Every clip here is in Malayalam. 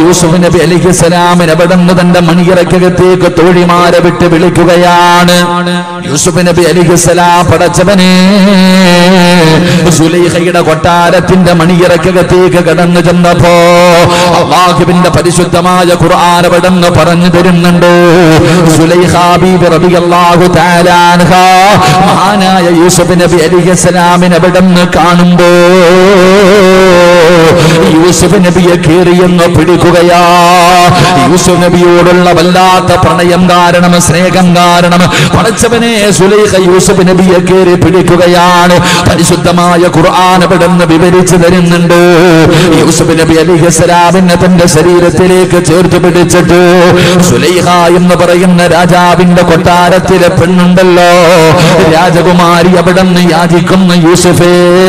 യൂസുഫ് നബി അലിഹിസ്സലാമിന് അവിടുന്ന് തന്റെ മണിയറക്കകത്തേക്ക് തോഴിമാരെ വിട്ട് വിളിക്കുകയാണ് യൂസുഫ് നബി അലിഹിസ്സലാം പടച്ചവനെ സുലൈഹയുടെ കൊട്ടാരത്തിന്റെ മണിയറക്കകത്തേക്ക് കടന്നു ചെന്നപ്പോ അള്ളാഹുവിന്റെ പരിശുദ്ധമായ ഖുർആൻ അവിടുന്ന് പറഞ്ഞു തരുന്നുണ്ട് സുലൈഹ ബീബി റളിയല്ലാഹു തആല അൻഹ മഹാനായ യൂസുഫ് നബി അലിഹിസ്സലാമിനെ അവിടുന്ന് കാണുമ്പോ യൂസുഫ് നബിയെ കീറിയെന്ന് പിടിക്കുകയാ യൂസുഫ് നബിയോടുള്ള വല്ലാത്ത പ്രണയം കാരണം സ്നേഹം കാരണം പടച്ചവനെ സുലൈഖ യൂസുഫ് നബിയെ കീറി പിടിക്കുകയാണ് പരിശുദ്ധമായ ഖുർആൻ അവിടുന്ന് വിവരിച്ചു തരുന്നുണ്ട് യൂസുഫ് നബി അലിഹസ്സലാമിനെ തന്റെ ശരീരത്തിലേക്ക് ചേർത്ത് പിടിച്ചിട്ട് സുലൈഹ എന്ന് പറയുന്ന രാജാവിന്റെ കൊട്ടാരത്തിലെ പെണ്ണുണ്ടല്ലോ രാജകുമാരി അവിടുന്ന് യാചിക്കുന്ന യൂസുഫേ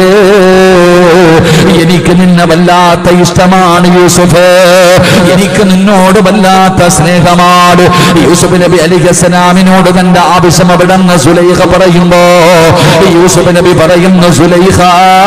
എനിക്ക് നിന്നെ വല്ലാത്ത ഇഷ്ടമാണ് യൂസുഫ് എനിക്ക് നിന്നോട് വല്ലാത്ത സ്നേഹമാണ് യൂസുഫ് നബി അലിഖസലാമിനോട് തന്റെ ആവശ്യം അവിടെന്ന് സുലൈഖ പറയുമ്പോ യൂസുഫ് നബി പറയുന്നു സുലൈഖ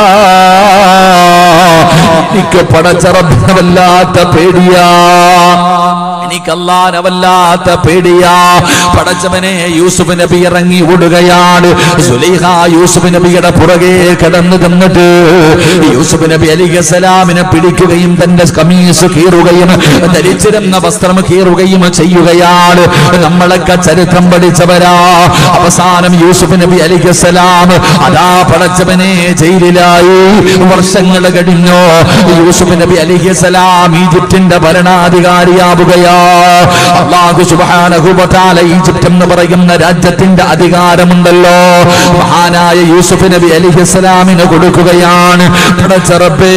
എനിക്ക് പടച്ചറബിന് വല്ലാത്ത പേടിയാ എനിക്ക് അല്ലാനെ വല്ലാത്ത പേടിയാ പടച്ചവനെ യൂസുഫ് നബി ഇറങ്ങി ഓടുകയാണ് സുലൈഹ യൂസുഫ് നബിയുടെ പുറകെ കിടന്നു തന്നിട്ട് യൂസുഫ് നബി അലിഖസലാമിനെ പിടിക്കുകയും തന്റെ കമീസ് കീറുകയും ധരിച്ചിരുന്ന വസ്ത്രം കീറുകയും ചെയ്യുകയാണ് നമ്മളൊക്കെ ചരിത്രം പഠിച്ചവരാ അവസാനം യൂസുഫ് നബി അലിഖസലാം അതാ പടച്ചവനെ ജയിലിലായി വർഷങ്ങൾ കഴിഞ്ഞു യൂസുഫ് നബി അലിഖസലാം ഈജിപ്തിന്റെ ഭരണാധികാരിയാവുകയാ അള്ളാഹു സുബ്ഹാനഹു വ തആല ഈജിപ്ത് എന്ന് പറയുന്ന രാജ്യത്തിന്റെ അധികാരമുണ്ടല്ലോ മഹാനായ യൂസുഫ് നബി അലിഹിസ്സലാമിന് കൊടുക്കുകയാണ് പടച്ചറബേ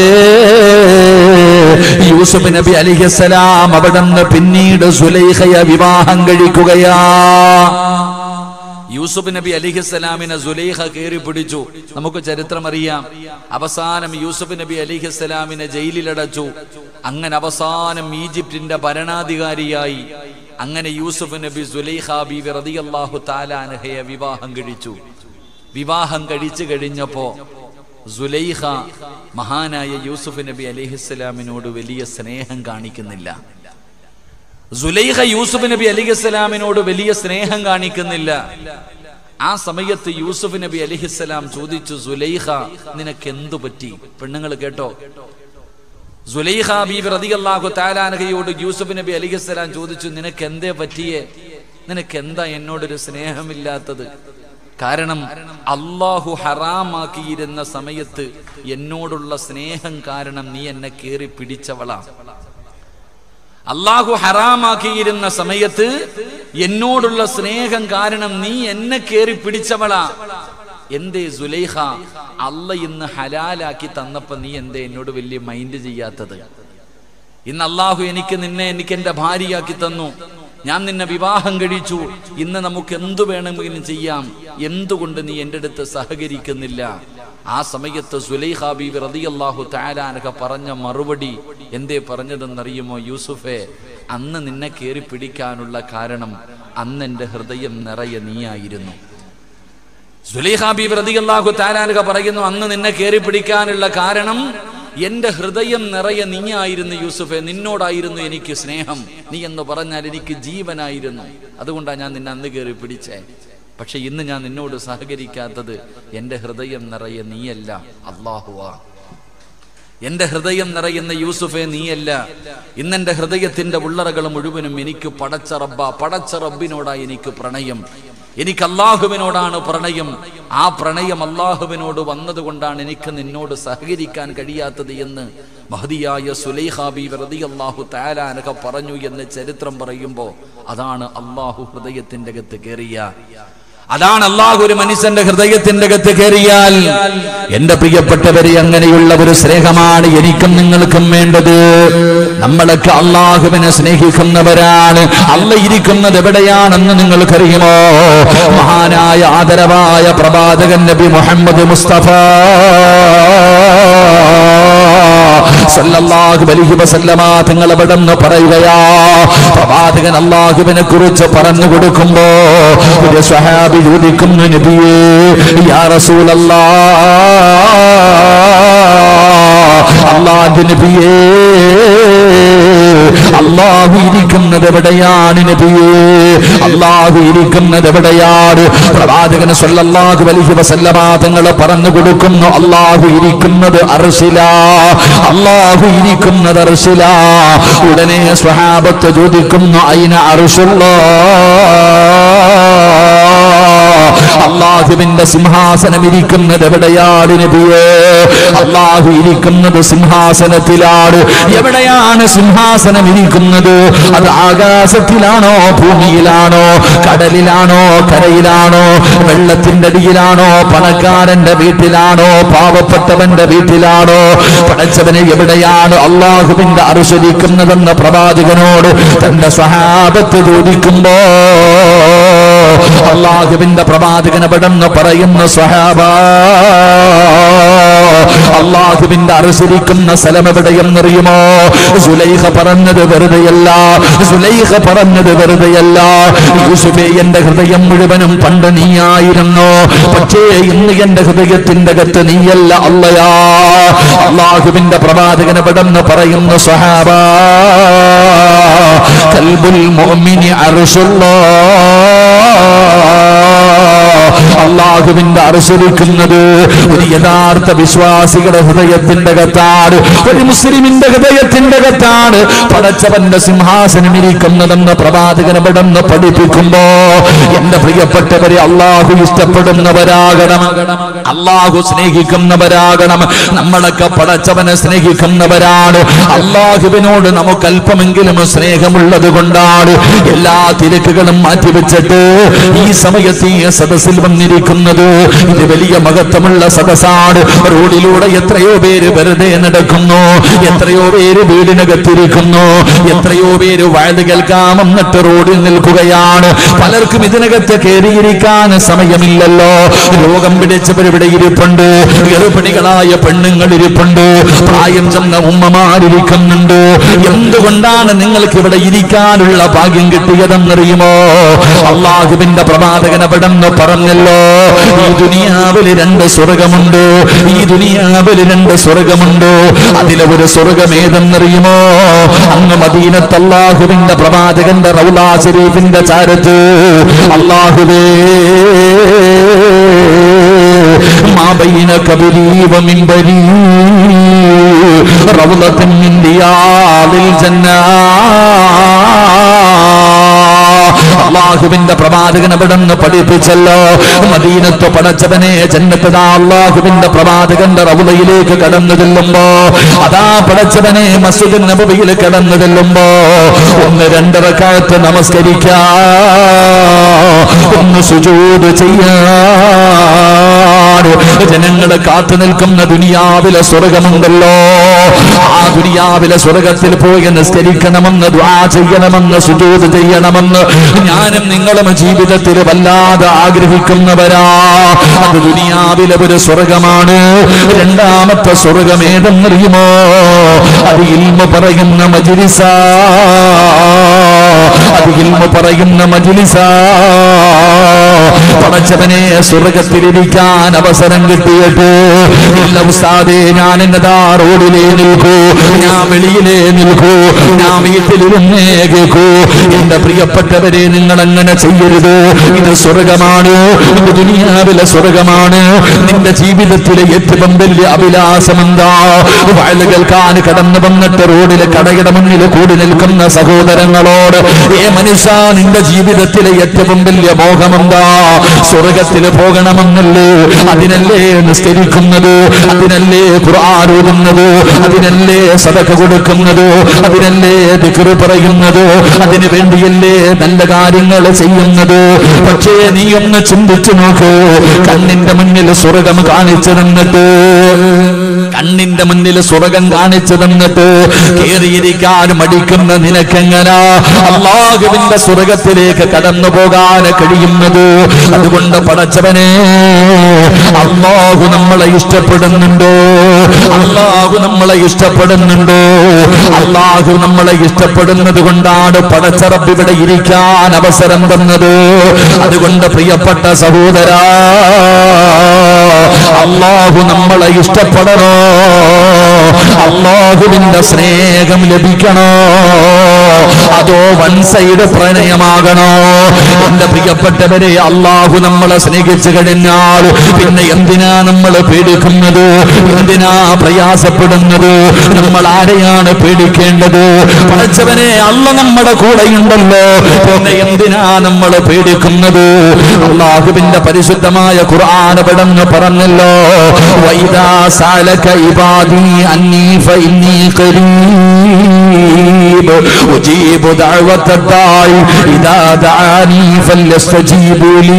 യൂസുഫ് നബി അലിഹിസ്സലാം അവിടുന്ന് പിന്നീട് സുലൈഖയെ വിവാഹം കഴിക്കുകയാ യൂസുഫ് നബി അലിഹിസ്സലാമിനെ സുലൈഖ കയറി പിടിച്ചു നമുക്ക് ചരിത്രം അറിയാം അവസാനം യൂസുഫ് നബി അലിഹിസ്സലാമിനെ ജയിലിലടച്ചു അങ്ങനെ അവസാനം ഈജിപ്തിന്റെ ഭരണാധികാരിയായി അങ്ങനെ യൂസുഫ് നബി സുലൈഖ ബീവി റളിയല്ലാഹു താലാനഹയെ വിവാഹം കഴിച്ചു വിവാഹം കഴിച്ചു കഴിഞ്ഞപ്പോ സുലൈഖ മഹാനായ യൂസുഫ് നബി അലിഹിസ്സലാമിനോട് വലിയ സ്നേഹം കാണിക്കുന്നില്ല സുലൈഖ യൂസുഫ് നബി അലിഹിസ്സലാമിനോട് വലിയ സ്നേഹം കാണിക്കുന്നില്ല ആ സമയത്ത് യൂസുഫ് നബി അലിഹിസ്സലാം ചോദിച്ചു സുലൈഖ നിനക്ക് എന്തു പറ്റി പെണ്ണുങ്ങൾ കേട്ടോ സുലൈഖ ബീബി റളിയല്ലാഹു താലാനഹയോട് യൂസുഫ് നബി അലിഹിസ്സലാം ചോദിച്ചു നിനക്ക് എന്തേ പറ്റിയേ നിനക്ക് എന്താ എന്നോടൊരു സ്നേഹമില്ലാത്തത് കാരണം അള്ളാഹു ഹറാമാക്കിയിരുന്ന സമയത്ത് എന്നോടുള്ള സ്നേഹം കാരണം നീ എന്നെ കേറി പിടിച്ചവളാ അള്ളാഹു ഹറാമാക്കിയിരുന്ന സമയത്ത് എന്നോടുള്ള സ്നേഹം കാരണം നീ എന്നെ കേറി പിടിച്ചവളാ എന്തേ സുലൈഖ അല്ല ഇന്ന് ഹലാലാക്കി തന്നപ്പോ നീ എന്തേ എന്നോട് വലിയ മൈൻഡ് ചെയ്യാത്തത് ഇന്ന് അള്ളാഹു എനിക്ക് നിന്നെ എനിക്ക് എന്റെ ഭാര്യയാക്കി തന്നു ഞാൻ നിന്നെ വിവാഹം കഴിച്ചു ഇന്ന് നമുക്ക് എന്തു വേണമെങ്കിലും ചെയ്യാം എന്തുകൊണ്ട് നീ എൻ്റെ അടുത്ത് സഹകരിക്കുന്നില്ല ആ സമയത്ത് സുലൈഖ ബീബി റളിയല്ലാഹു തആലാനക പറഞ്ഞ മറുപടി എന്തേ പറഞ്ഞതെന്നറിയുമോ യൂസുഫേ അന്ന് നിന്നെ കയറി പിടിക്കാനുള്ള കാരണം അന്ന് എൻ്റെ ഹൃദയം നിറയെ നീയായിരുന്നു സുലൈഖ ബീബി റളിയല്ലാഹു തആലാനക പറയുന്നു അന്ന് നിന്നെ കയറി പിടിക്കാനുള്ള കാരണം എന്റെ ഹൃദയം നിറയെ നീയായിരുന്നു യൂസുഫെ നിന്നോടായിരുന്നു എനിക്ക് സ്നേഹം നീ എന്ന് പറഞ്ഞാൽ എനിക്ക് ജീവനായിരുന്നു അതുകൊണ്ടാണ് ഞാൻ നിന്നെ അന്ന് കയറി പിടിച്ചേ പക്ഷെ ഇന്ന് ഞാൻ നിന്നോട് സഹകരിക്കാത്തത് എന്റെ ഹൃദയം നിറയെ നീയല്ല അള്ളാഹുവാ എന്റെ ഹൃദയം നിറയുന്ന യൂസുഫെ നീയല്ല ഇന്നെന്റെ ഹൃദയത്തിന്റെ ഉള്ളറകൾ മുഴുവനും എനിക്ക് പടച്ച റബ്ബ പടച്ച റബ്ബിനോടാ എനിക്ക് പ്രണയം എനിക്ക് അള്ളാഹുവിനോടാണ് പ്രണയം ആ പ്രണയം അള്ളാഹുവിനോട് വന്നതുകൊണ്ടാണ് എനിക്ക് നിന്നോട് സഹകരിക്കാൻ കഴിയാത്തത് എന്ന് മഹദിയായ സുലൈഹാബി വെറുതെ അള്ളാഹു താലാനക പറഞ്ഞു എന്ന് ചരിത്രം പറയുമ്പോൾ അതാണ് അള്ളാഹു ഹൃദയത്തിന്റെ അകത്ത് കയറിയ അതാണ് അള്ളാഹു ഒരു മനുഷ്യന്റെ ഹൃദയത്തിന്റെ അകത്ത് കയറിയാൽ എന്റെ പ്രിയപ്പെട്ടവരെ അങ്ങനെയുള്ള ഒരു സ്നേഹമാണ് എനിക്കും നിങ്ങൾക്കും വേണ്ടത് നമ്മളൊക്കെ അള്ളാഹുവിനെ സ്നേഹിക്കുന്നവരാണ് അല്ല ഇരിക്കുന്നത് എവിടെയാണെന്ന് നിങ്ങൾക്കറിയുമോ മഹാനായ ആദരവായ പ്രവാചകൻ നബി മുഹമ്മദ് മുസ്തഫ സല്ലല്ലാഹു അലൈഹി വസല്ലമ തങ്ങൾ അവിടെ നിന്ന് പറയുകയാ പ്രവാചകൻ അള്ളാഹുവിനെ കുറിച്ച് പറഞ്ഞു കൊടുക്കുമ്പോ ഒരു സ്വഹാബി ചോദിക്കുന്നു നബിയേ യാ റസൂലല്ലാ അള്ളാഹു നബിയേ അള്ളാഹു ഇരിക്കുന്നത് എവിടെയാണ് നബിയേ അള്ളാഹു ഇരിക്കുന്നത് എവിടെയാണ് പ്രവാചകന് സല്ലല്ലാഹു അലൈഹി വസല്ലമ തങ്ങൾ പറഞ്ഞു കൊടുക്കുന്നു അള്ളാഹു ഇരിക്കുന്നത് അർശില അള്ളാഹു ഇരിക്കുന്നത് അർശില ഉടനെ സ്വഹാബത്ത് ചോദിക്കുന്നു അയിന അർശുള്ള അള്ളാഹുവിന്റെ സിംഹാസനം ഇരിക്കുന്നത് എവിടെയാണ് നബിയേ അള്ളാഹു ഇരിക്കുന്നത് സിംഹാസനത്തിലാണ് എവിടെയാണ് സിംഹാസനം ഇരിക്കുന്നത് അത് ആകാശത്തിലാണോ ഭൂമിയിലാണോ കടലിലാണോ കരയിലാണോ വെള്ളത്തിന്റെ അടിയിലാണോ പണക്കാരന്റെ വീട്ടിലാണോ പാവപ്പെട്ടവന്റെ വീട്ടിലാണോ പടച്ചവന് എവിടെയാണ് അള്ളാഹുവിന്റെ അറിശരിക്കുന്നതെന്ന് പ്രവാചകനോട് തന്റെ സഹാബത്ത് ചോദിക്കുമ്പോ അള്ളാഹുവിന്റെ പ്രവാചകൻ എവിടെന്ന് പറയുന്ന സഹാബ അള്ളാഹുവിന്റെ അറിശരിക്കുന്ന സ്ഥലം എവിടെയെന്നറിയുമോ സുലൈഹ പറഞ്ഞത് വെറുതെയല്ല സുലൈഹ പറഞ്ഞത് വെറുതെയല്ല യൂസുഫേ എന്റെ ഹൃദയം മുഴുവനും പണ്ട് നീയായിരുന്നു പക്ഷേ ഇന്ന് എന്റെ ഹൃദയത്തിന്റെ അകത്ത് നീയല്ല അല്ലയാ അള്ളാഹുവിന്റെ പ്രവാചകൻ എവിടെന്ന് പറയുന്ന സഹാബ കൽബുൽ മുഅ്മിനി അർശുല്ലാ അള്ളാഹുവിന്റെ അറിശരിക്കുന്നത് ഒരു യഥാർത്ഥ വിശ്വാസികളുടെ ഹൃദയത്തിന്റെ അകത്താണ് ഒരു മുസ്ലിമിന്റെ ഹൃദയത്തിന്റെ അകത്താണ് പടച്ചവന്റെ സിംഹാസനം ഇരിക്കുന്നതെന്ന് പ്രവാചകൻ എവിടെന്ന് പഠിപ്പിക്കുമ്പോ എന്റെ പ്രിയപ്പെട്ടവരെ അള്ളാഹു ഇഷ്ടപ്പെടുന്നവരാകണം അള്ളാഹു സ്നേഹിക്കുന്നവരാകണം നമ്മളൊക്കെ പടച്ചവനെ സ്നേഹിക്കുന്നവരാണ് അള്ളാഹുവിനോട് നമുക്ക് അല്പമെങ്കിലും സ്നേഹമുള്ളത് കൊണ്ടാണ് എല്ലാ തിരക്കുകളും മാറ്റിവെച്ചിട്ട് ഈ സമയത്ത് ഈ സദസ്സിൽ വന്നിരിക്കുന്നത് ഇത് വലിയ മഹത്വമുള്ള സദസ്സാണ് റോഡിലൂടെ എത്രയോ പേര് വെറുതെ നടക്കുന്നു എത്രയോ പേര് വീടിനകത്തിരിക്കുന്നു എത്രയോ പേര് വയത് കേൾക്കാം എന്നിട്ട് റോഡിൽ നിൽക്കുകയാണ് പലർക്കും ഇതിനകത്ത് കയറിയിരിക്കാൻ സമയമില്ലല്ലോ രോഗം പിടിച്ചവർ ഇവിടെ ഇരിപ്പുണ്ട് ഗർഭിണികളായ പെണ്ണുങ്ങൾ ഇരിപ്പുണ്ട് പ്രായം ചെന്ന ഉമ്മമാരിരിക്കുന്നുണ്ട് എന്തുകൊണ്ടാണ് നിങ്ങൾക്ക് ഇവിടെ ഇരിക്കാനുള്ള ഭാഗ്യം കിട്ടിയതെന്നറിയുമോ അള്ളാഹുവിന്റെ പ്രവാചകൻ അവിടെന്ന് പറഞ്ഞല്ലോ ഈ ദുനിയാവിൽ രണ്ട് സ്വർഗമുണ്ട് ഈ ദുനിയാവിൽ രണ്ട് സ്വർഗമുണ്ട് അതിലെ ഒരു സ്വർഗം ഏതെന്നറിയുമോ അങ്ങ് മദീനത്ത് അള്ളാഹുവിന്റെ പ്രവാചകന്റെ റൗലാ ശരീഫിന്റെ ചാരത്ത് അള്ളാഹുവേ ما بين كبري ومنبري روضة من رياض الجنة അള്ളാഹുവിന്റെ പ്രവാചകൻ എവിടെന്ന് പഠിപ്പിച്ചല്ലോ മദീനത്ത് പടച്ചവനെ ജന്നത്തതാ അള്ളാഹുവിന്റെ പ്രവാചകന്റെ റവുലയിലേക്ക് കടന്നു ചെല്ലുമ്പോ അതാ പടച്ചവനെ മസ്ജിദ് നബവിയിൽ കടന്നു ചെല്ലുമ്പോ ഒന്ന് രണ്ടരക്കാലത്ത് നമസ്കരിക്കാ ഒന്ന് സുജൂത് ചെയ്യാ ജനങ്ങളെ കാത്തു നിൽക്കുന്ന ദുനിയാവിലെ സ്വർഗമുണ്ടല്ലോ ആ ദുനിയാവിലെ സ്വർഗത്തിൽ പോയി നിസ്കരിക്കണമെന്ന് ദ്വാ ചെയ്യണമെന്ന് സുജൂത് ചെയ്യണമെന്ന് ഞാനും നിങ്ങളും ജീവിതത്തിൽ വല്ലാതെ ആഗ്രഹിക്കുന്നവരാ അത് ദുനിയാവിലെ ഒരു സ്വർഗമാണ് രണ്ടാമത്തെ സ്വർഗം ഏതെന്നറിയുമോ അത് ഇൽമ പറയുന്ന മജിലിസ അത് ഇൽമ പറയുന്ന മജിലിസ പടച്ചവനെ സ്വർഗത്തിലിരിക്കാൻ അവസരം കിട്ടിയിട്ട് ഇല്ല ഉസ്താദേ ഞാൻ എന്നതാ റോഡിലേ നിൽക്കൂ ഞാൻ വെളിയിലേ നിൽക്കൂ ഞാൻ വീട്ടിലിരുന്നേ കേൾക്കൂ എന്റെ പ്രിയപ്പെട്ടവരെ നിങ്ങൾ അങ്ങനെ ചെയ്യരുത് ഇത് സ്വർഗമാണ് ഇത് ദുനിയാവിലെ സ്വർഗമാണ് നിന്റെ ജീവിതത്തിലെ ഏറ്റവും വലിയ അഭിലാഷം എന്താ വയൽ കേൾക്കാൻ കടന്നു വന്നിട്ട് റോഡിലെ കടയുടെ മുന്നിൽ കൂടി നിൽക്കുന്ന സഹോദരങ്ങളോട് ഏ മനുഷ്യ നിന്റെ ജീവിതത്തിലെ ഏറ്റവും വലിയ മോഹമെന്താ സ്വർഗത്തിൽ പോകണമെന്നല്ലേ അതിനല്ലേ നിസ്കരിക്കുന്നത് അതിനല്ലേ ഖുർആൻ ഓതുന്നത് അതിനല്ലേ സദക കൊടുക്കുന്നത് അതിനല്ലേ ദിക്റ് പറയുന്നത് അതിനു വേണ്ടിയല്ലേ നല്ല കാര്യങ്ങൾ ചെയ്യുന്നത് പക്ഷേ നീ ഒന്ന് ചിന്തിച്ചു നോക്ക് കണ്ണിന്റെ മുന്നിൽ സ്വർഗം കാണിച്ചു തന്നിട്ട് കണ്ണിന്റെ മുന്നിൽ സ്വർഗം കാണിച്ചു തന്നിട്ട് കേറിയിരിക്കാൻ മടിക്കുന്ന നിനക്കെങ്ങനാ അള്ളാഹുവിന്റെ സ്വർഗത്തിലേക്ക് കടന്നു പോകാൻ കഴിയുന്നത് അതുകൊണ്ട് പടച്ചവനെ അള്ളാഹു നമ്മളെ ഇഷ്ടപ്പെടുന്നുണ്ടോ അള്ളാഹു നമ്മളെ ഇഷ്ടപ്പെടുന്നുണ്ടോ അള്ളാഹു നമ്മളെ ഇഷ്ടപ്പെടുന്നത് കൊണ്ടാണ് പടച്ചറപ്പ് ഇവിടെ ഇരിക്കാൻ അവസരം തന്നത് അതുകൊണ്ട് പ്രിയപ്പെട്ട സഹോദരാ അള്ളാഹു നമ്മളെ ഇഷ്ടപ്പെടണോ അള്ളാഹുവിന്റെ സ്നേഹം ലഭിക്കണോ അതോ വൺ സൈഡ് പ്രണയമാകണോ എന്റെ പ്രിയപ്പെട്ടവരെ അള്ളാഹു നമ്മളെ സ്നേഹിച്ചു കഴിഞ്ഞാൽ പിന്നെ എന്തിനാ നമ്മൾ പേടിക്കുന്നത് എന്തിനാ പ്രയാസപ്പെടുന്നത് നമ്മൾ ആരെയാണ് പേടിക്കേണ്ടത് പഠിച്ചവനെ അല്ല നമ്മുടെ കൂടെയുണ്ടല്ലോ പിന്നെ എന്തിനാ നമ്മൾ പേടിക്കുന്നത് അള്ളാഹുവിന്റെ പരിശുദ്ധമായ ഖുർആൻ പെടന്ന് പറഞ്ഞല്ലോ വൈദാ സാലക ഇബാദി അന്നീ ഫഇന്നീ ഖരീബ് ഉജീബു ദഅവത ദാഇ ഇദാ ദഅാനി ഫല്യസ്തജീബു ലീ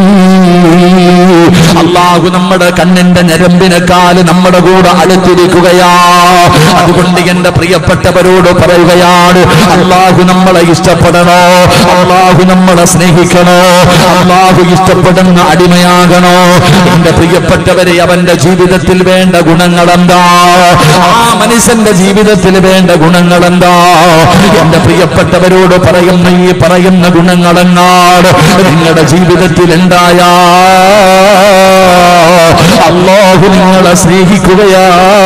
അള്ളാഹു നമ്മുടെ കണ്ണിന്റെ ഞരമ്പിനെക്കാൽ നമ്മുടെ കൂടെ അടുത്തിരിക്കുകയാ അതുകൊണ്ട് എന്റെ പ്രിയപ്പെട്ടവരോട് പറയുകയാണ് അള്ളാഹു നമ്മളെ ഇഷ്ടപ്പെടണോ അള്ളാഹു നമ്മളെ സ്നേഹിക്കണോ അള്ളാഹു ഇഷ്ടപ്പെടുന്ന അടിമയാകണോ എന്റെ പ്രിയപ്പെട്ടവരെ അവന്റെ ജീവിതത്തിൽ വേണ്ട ഗുണങ്ങൾ എന്താ ആ മനുഷ്യന്റെ ജീവിതത്തിൽ വേണ്ട ഗുണങ്ങൾ എന്താ എന്റെ പ്രിയപ്പെട്ടവരോട് പറയുന്ന ഈ പറയുന്ന ഗുണങ്ങളെങ്ങാട് നിങ്ങളുടെ ജീവിതത്തിൽ ഉണ്ടായാ അള്ളാഹു നിങ്ങളെ സ്നേഹിക്കുകയാ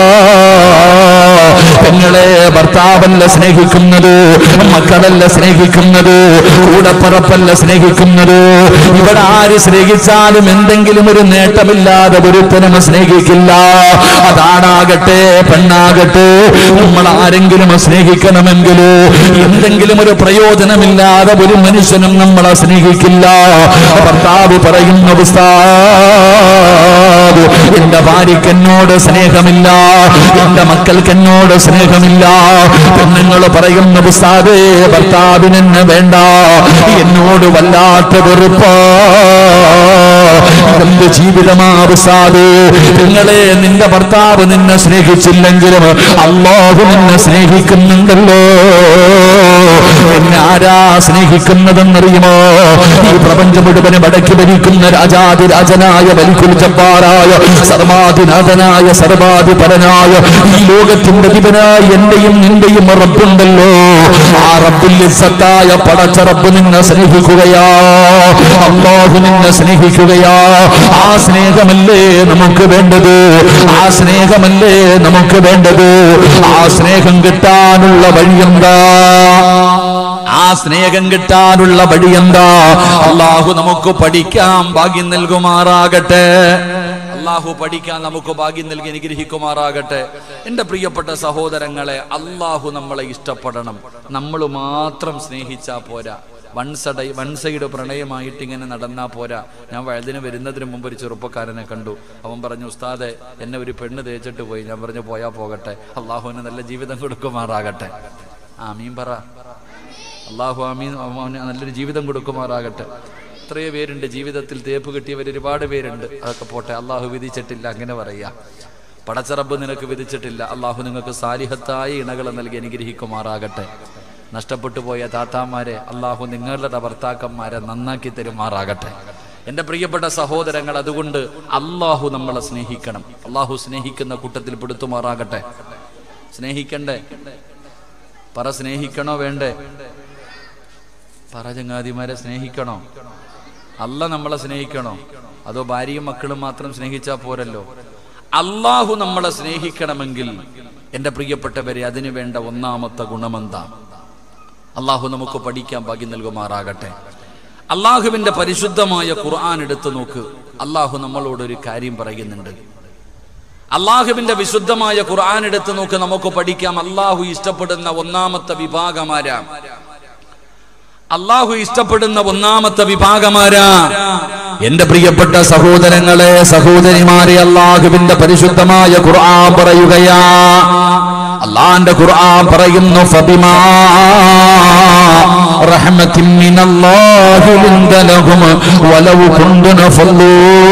പെങ്ങളെ ഭർത്താവല്ല സ്നേഹിക്കുന്നത് മക്കളല്ല സ്നേഹിക്കുന്നത് കൂടപ്പറപ്പല്ല സ്നേഹിക്കുന്നത് ഇവിടെ ആര് സ്നേഹിച്ചാലും എന്തെങ്കിലും ഒരു നേട്ടമില്ലാതെ ഒരുത്തനും സ്നേഹിക്കില്ല അതാണാകട്ടെ പെണ്ണാകട്ടെ നമ്മൾ ആരെങ്കിലും സ്നേഹിക്കണമെങ്കിൽ എന്തെങ്കിലും ഒരു പ്രയോജനമില്ലാതെ ഒരു മനുഷ്യനും നമ്മളെ സ്നേഹിക്കില്ല ഭർത്താവ് പറയുന്ന ഉസ്താദ് എന്റെ ഭാര്യയ്ക്ക് എന്നോട് സ്നേഹമില്ല എന്റെ മക്കൾക്ക് എന്നോട് സ്നേഹമില്ല പെണ്ണുങ്ങൾ പറയുന്ന ഉസ്താദേ ഭർത്താവിന് എന്നെ വേണ്ട എന്നോട് വല്ലാത്ത വെറുപ്പാ എന്ത് ജീവിതമാ ഉസ്താദ് നിങ്ങളെ നിന്റെ ഭർത്താവ് നിന്നെ സ്നേഹിച്ചില്ലെങ്കിലും അള്ളാഹു നിന്നെ സ്നേഹിക്കുന്നുണ്ടല്ലോ എന്നെ ആരാ സ്നേഹിക്കുന്നതെന്നറിയുമോ ഈ പ്രപഞ്ചം മുഴുവനും അടക്കി ഭരിക്കുന്ന രാജാതിരാജനായ വലിക്കുൽ ജബ്ബാറായ സർവാധിനാഥനായ സർവാധിപരനായ ഈ ലോകത്തിന്റെ ദിവനായ എന്റെയും നിന്റെയും റബ്ബുണ്ടല്ലോ ആ റബ്ബിൽ സത്തായ പടച്ച റബ്ബ് നിന്നെ സ്നേഹിക്കുകയാ അള്ളാഹു നിന്നെ സ്നേഹിക്കുകയാ ആ സ്നേഹമല്ലേ നമുക്ക് വേണ്ടത് ആ സ്നേഹമല്ലേ നമുക്ക് വേണ്ടത് ആ സ്നേഹം കിട്ടാനുള്ള വഴിയെന്താ ആ സ്നേഹം കിട്ടാനുള്ള വഴി എന്താ അള്ളാഹു നമുക്ക് പഠിക്കാൻ ഭാഗ്യം നൽകുമാറാകട്ടെ അള്ളാഹു പഠിക്കാൻ നമുക്ക് ഭാഗ്യം നൽകി അനുഗ്രഹിക്കുമാറാകട്ടെ എൻ്റെ പ്രിയപ്പെട്ട സഹോദരങ്ങളെ അള്ളാഹു നമ്മളെ ഇഷ്ടപ്പെടണം നമ്മൾ മാത്രം സ്നേഹിച്ചാ പോരാ വൺ സൈഡ് വൺ സൈഡ് പ്രണയമായിട്ട് ഇങ്ങനെ നടന്നാ പോരാ ഞാൻ വഴുതിന് വരുന്നതിന് മുമ്പ് ഒരു ചെറുപ്പക്കാരനെ കണ്ടു അവൻ പറഞ്ഞു ഉസ്താദെ എന്നെ ഒരു പെണ്ണ് തേച്ചിട്ട് പോയി ഞാൻ പറഞ്ഞു പോയാ പോകട്ടെ അള്ളാഹുവിന് നല്ല ജീവിതം കൊടുക്കുമാറാകട്ടെ ആമീൻ പറ അള്ളാഹു ആമീൻ അവന് നല്ലൊരു ജീവിതം കൊടുക്കുമാറാകട്ടെ എത്രയോ പേരുണ്ട് ജീവിതത്തിൽ തേപ്പ് കിട്ടിയവർ ഒരുപാട് പേരുണ്ട് അതൊക്കെ പോട്ടെ അള്ളാഹു വിധിച്ചിട്ടില്ല അങ്ങനെ പറയാ പടച്ചറബ് നിനക്ക് വിധിച്ചിട്ടില്ല അള്ളാഹു നിങ്ങൾക്ക് സാലിഹത്തായ ഇണകൾ നൽകി അനുഗ്രഹിക്കുമാറാകട്ടെ നഷ്ടപ്പെട്ടു പോയ താത്താമാരെ അള്ളാഹു നിങ്ങളുടെ ഭർത്താക്കന്മാരെ നന്നാക്കി തരുമാറാകട്ടെ എൻ്റെ പ്രിയപ്പെട്ട സഹോദരങ്ങൾ അതുകൊണ്ട് അള്ളാഹു നമ്മളെ സ്നേഹിക്കണം അള്ളാഹു സ്നേഹിക്കുന്ന കൂട്ടത്തിൽ പെടുത്തുമാറാകട്ടെ സ്നേഹിക്കണ്ടേ പറ സ്നേഹിക്കണോ വേണ്ടേ പറ ചങ്ങാതിമാരെ സ്നേഹിക്കണോ അല്ല നമ്മളെ സ്നേഹിക്കണോ അതോ ഭാര്യയും മക്കളും മാത്രം സ്നേഹിച്ചാൽ പോരല്ലോ അള്ളാഹു നമ്മളെ സ്നേഹിക്കണമെങ്കിൽ എൻ്റെ പ്രിയപ്പെട്ടവരെ അതിനു വേണ്ട ഒന്നാമത്തെ ഗുണമെന്താ അള്ളാഹു നമുക്ക് പഠിക്കാൻ ഭാഗ്യം നൽകുമാറാകട്ടെ അള്ളാഹുവിന്റെ പരിശുദ്ധമായ ഖുർആൻ എടുത്തു നോക്ക് അള്ളാഹു നമ്മളോട് ഒരു കാര്യം പറയുന്നുണ്ട് അള്ളാഹുവിന്റെ വിശുദ്ധമായ ഖുർആൻ എടുത്തു നോക്ക് നമുക്ക് പഠിക്കാം അള്ളാഹു ഇഷ്ടപ്പെടുന്ന ഒന്നാമത്തെ വിഭാഗമാരാ അള്ളാഹു ഇഷ്ടപ്പെടുന്ന ഒന്നാമത്തെ വിഭാഗമാരാ എന്റെ പ്രിയപ്പെട്ട സഹോദരങ്ങളെ സഹോദരിമാരെ അള്ളാഹുവിന്റെ പരിശുദ്ധമായ ഖുർആൻ പറയുകയാ അള്ളാന്റെ ഖുർആൻ പറയുന്നു ഫബിമാ റഹ്മത്തിൻ മിനല്ലാഹി ലിന്ത ലഹും വലൗ കുന്തുന ഫല്ലൂ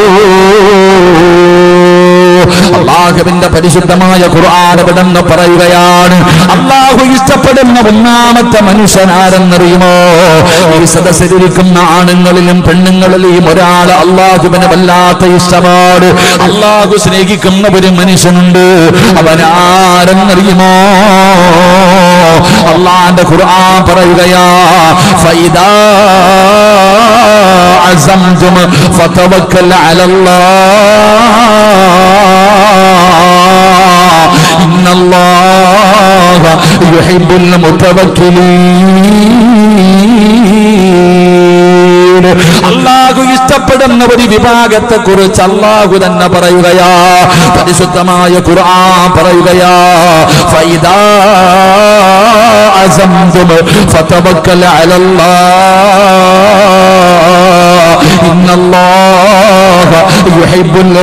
അള്ളാഹുവിന്റെ പരിശുദ്ധമായ ഖുർആൻ എവിടെന്ന് പറയുകയാണ് അള്ളാഹു ഇഷ്ടപ്പെടുന്ന ഒന്നാമത്തെ മനുഷ്യനാരെന്നറിയുമോ ഈ സദസ്സിലിരിക്കുന്ന ആണുങ്ങളിലും പെണ്ണുങ്ങളിലും ഒരാൾ അള്ളാഹുവിന് വല്ലാത്ത ഇഷ്ടമാണ് അള്ളാഹു സ്നേഹിക്കുന്ന ഒരു മനുഷ്യനുണ്ട് അവനാരെന്നറിയുമോ അള്ളാന്റെ ഖുർആൻ പറയുകയാ ഫൈദാ അസംതും ഫതവക്കൽ അലല്ലാഹ് إن الله മുത്തവക്കിലീൻ അള്ളാഹു ഇഷ്ടപ്പെടുന്ന ഒരു വിഭാഗത്തെ കുറിച്ച് അള്ളാഹു തന്നെ പറയുകയാ പരിശുദ്ധമായ ഖുർആൻ പറയുകയാ ഫൈദാ അസംതും ഫതവക്കൽ അലല്ലാഹ് ഇന്നല്ലാഹ യുഹിബ്ബുൽ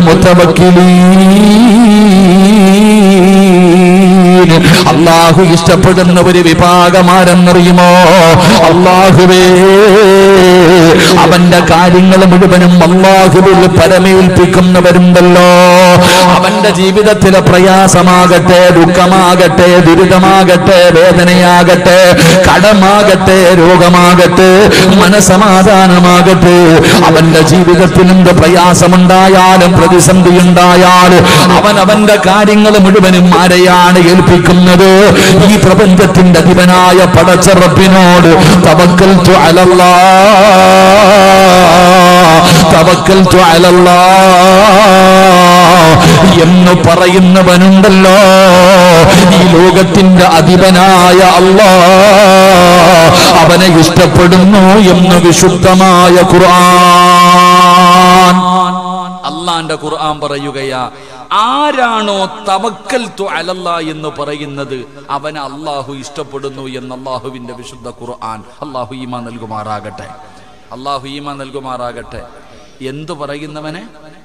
മുതവക്കിലീൻ അള്ളാഹു ഇഷ്ടപ്പെടുന്ന ഒരു വിഭാഗമാരെന്നറിയുമോ അള്ളാഹുവേ അവന്റെ കാര്യങ്ങൾ മുഴുവനും അള്ളാഹുവിൽ പരമേൽപ്പിക്കുന്നവരുണ്ടല്ലോ അവന്റെ ജീവിതത്തിലെ പ്രയാസമാകട്ടെ ദുഃഖമാകട്ടെ ദുരിതമാകട്ടെ വേദനയാകട്ടെ കടമാകട്ടെ രോഗമാകട്ടെ മനസമാധാനമാകട്ടെ അവന്റെ ജീവിതത്തിൽ എന്ത് പ്രയാസമുണ്ടായാലും പ്രതിസന്ധി ഉണ്ടായാലും അവൻ അവന്റെ കാര്യങ്ങൾ മുഴുവനും ആരെയാണ് ഏൽപ്പിക്കുന്നത് ഈ പ്രപഞ്ചത്തിന്റെ അധിപനായ പടച്ചറപ്പിനോട് തവക്കൽ അലല്ലാ തവക്കൽ അലല്ലാ എന്ന് പറയുന്നവനുണ്ടല്ലോ ഈ ലോകത്തിന്റെ അധിപനായ അല്ലാ അവനെ ഇഷ്ടപ്പെടുന്നു എന്ന് വിശുദ്ധമായ ഖുർആൻ അള്ളാന്റെ ഖുർആൻ പറയുകയാ ആരാണോ തവക്കൽ അലല്ല എന്ന് പറയുന്നത് അവനെ അള്ളാഹു ഇഷ്ടപ്പെടുന്നു എന്ന് അള്ളാഹുവിന്റെ വിശുദ്ധ ഖുർആൻ അള്ളാഹു ഈമ നൽകുമാറാകട്ടെ അള്ളാഹു ഈമ നൽകുമാറാകട്ടെ എന്തു പറയുന്നവനെ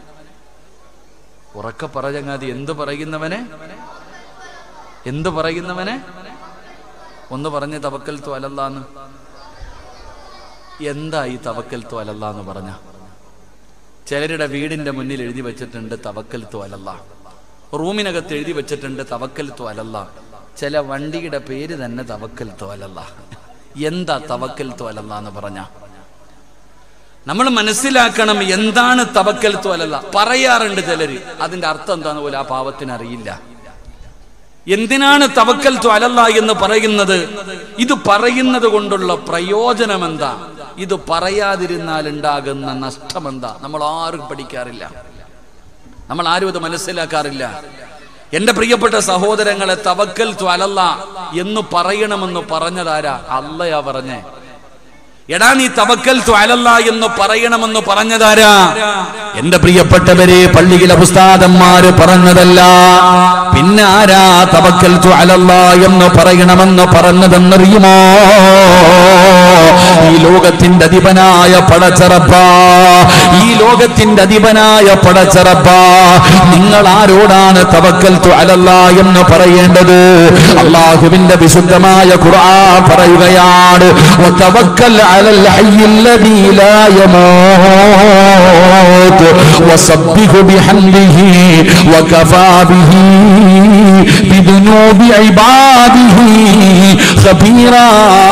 ഉറക്കെ പറയങ്ങാതി എന്ത് പറയുന്നവനെ എന്ത് പറയുന്നവനെ ഒന്ന് പറഞ്ഞ് തവക്കൽ അലല്ലാന്ന് എന്താ ഈ തവക്കൽ അലല്ല എന്ന് പറഞ്ഞ ചിലരുടെ വീടിന്റെ മുന്നിൽ എഴുതി വെച്ചിട്ടുണ്ട് തവക്കൽ അലല്ല റൂമിനകത്ത് എഴുതി വെച്ചിട്ടുണ്ട് തവക്കൽ അലല്ല ചില വണ്ടിയുടെ പേര് തന്നെ തവക്കൽ അലല്ല എന്താ തവക്കൽ അലല്ല എന്ന് പറഞ്ഞ നമ്മൾ മനസ്സിലാക്കണം എന്താണ് തവക്കൽ അലല്ല പറയാറുണ്ട് ചിലര് അതിന്റെ അർത്ഥം എന്താന്ന് പോലും ആ പാവത്തിന് അറിയില്ല എന്തിനാണ് തവക്കൽ അലല്ല എന്ന് പറയുന്നത് ഇത് പറയുന്നത് കൊണ്ടുള്ള പ്രയോജനം എന്താ ഇത് പറയാതിരുന്നാൽ ഉണ്ടാകുന്ന നഷ്ടം എന്താ നമ്മൾ ആരും പഠിക്കാറില്ല നമ്മൾ ആരും അത് മനസ്സിലാക്കാറില്ല എന്റെ പ്രിയപ്പെട്ട സഹോദരങ്ങളെ തവക്കൽ അലല്ല എന്ന് പറയണമെന്ന് പറഞ്ഞതാരാ അല്ലയാ പറഞ്ഞേ എടാ നീ തവക്കൽ അലല്ല എന്ന് പറയണമെന്ന് പറഞ്ഞതാരാ എന്റെ പ്രിയപ്പെട്ടവരെ പള്ളിയിലെ ഉസ്താദന്മാര് പറഞ്ഞതല്ല പിന്നെ ആരാ തവക്കൽ അലല്ല എന്ന് പറയണമെന്ന് പറഞ്ഞതെന്നറിയുമോ ഈ ലോകത്തിന്റെ അധിപനായ പടച്ചറപ്പ ഈ ലോകത്തിന്റെ അധിപനായ പടച്ചറപ്പ നിങ്ങൾ ആരോടാണ് തവക്കൽ അലല്ല എന്ന് പറയേണ്ടത് അള്ളാഹുവിന്റെ വിശുദ്ധമായ ഖുർആൻ പറയുകയാണ് وتوكل على الحي الذي لا يموت وسبح بحمده وكفى به بذنوب عباده خبيرا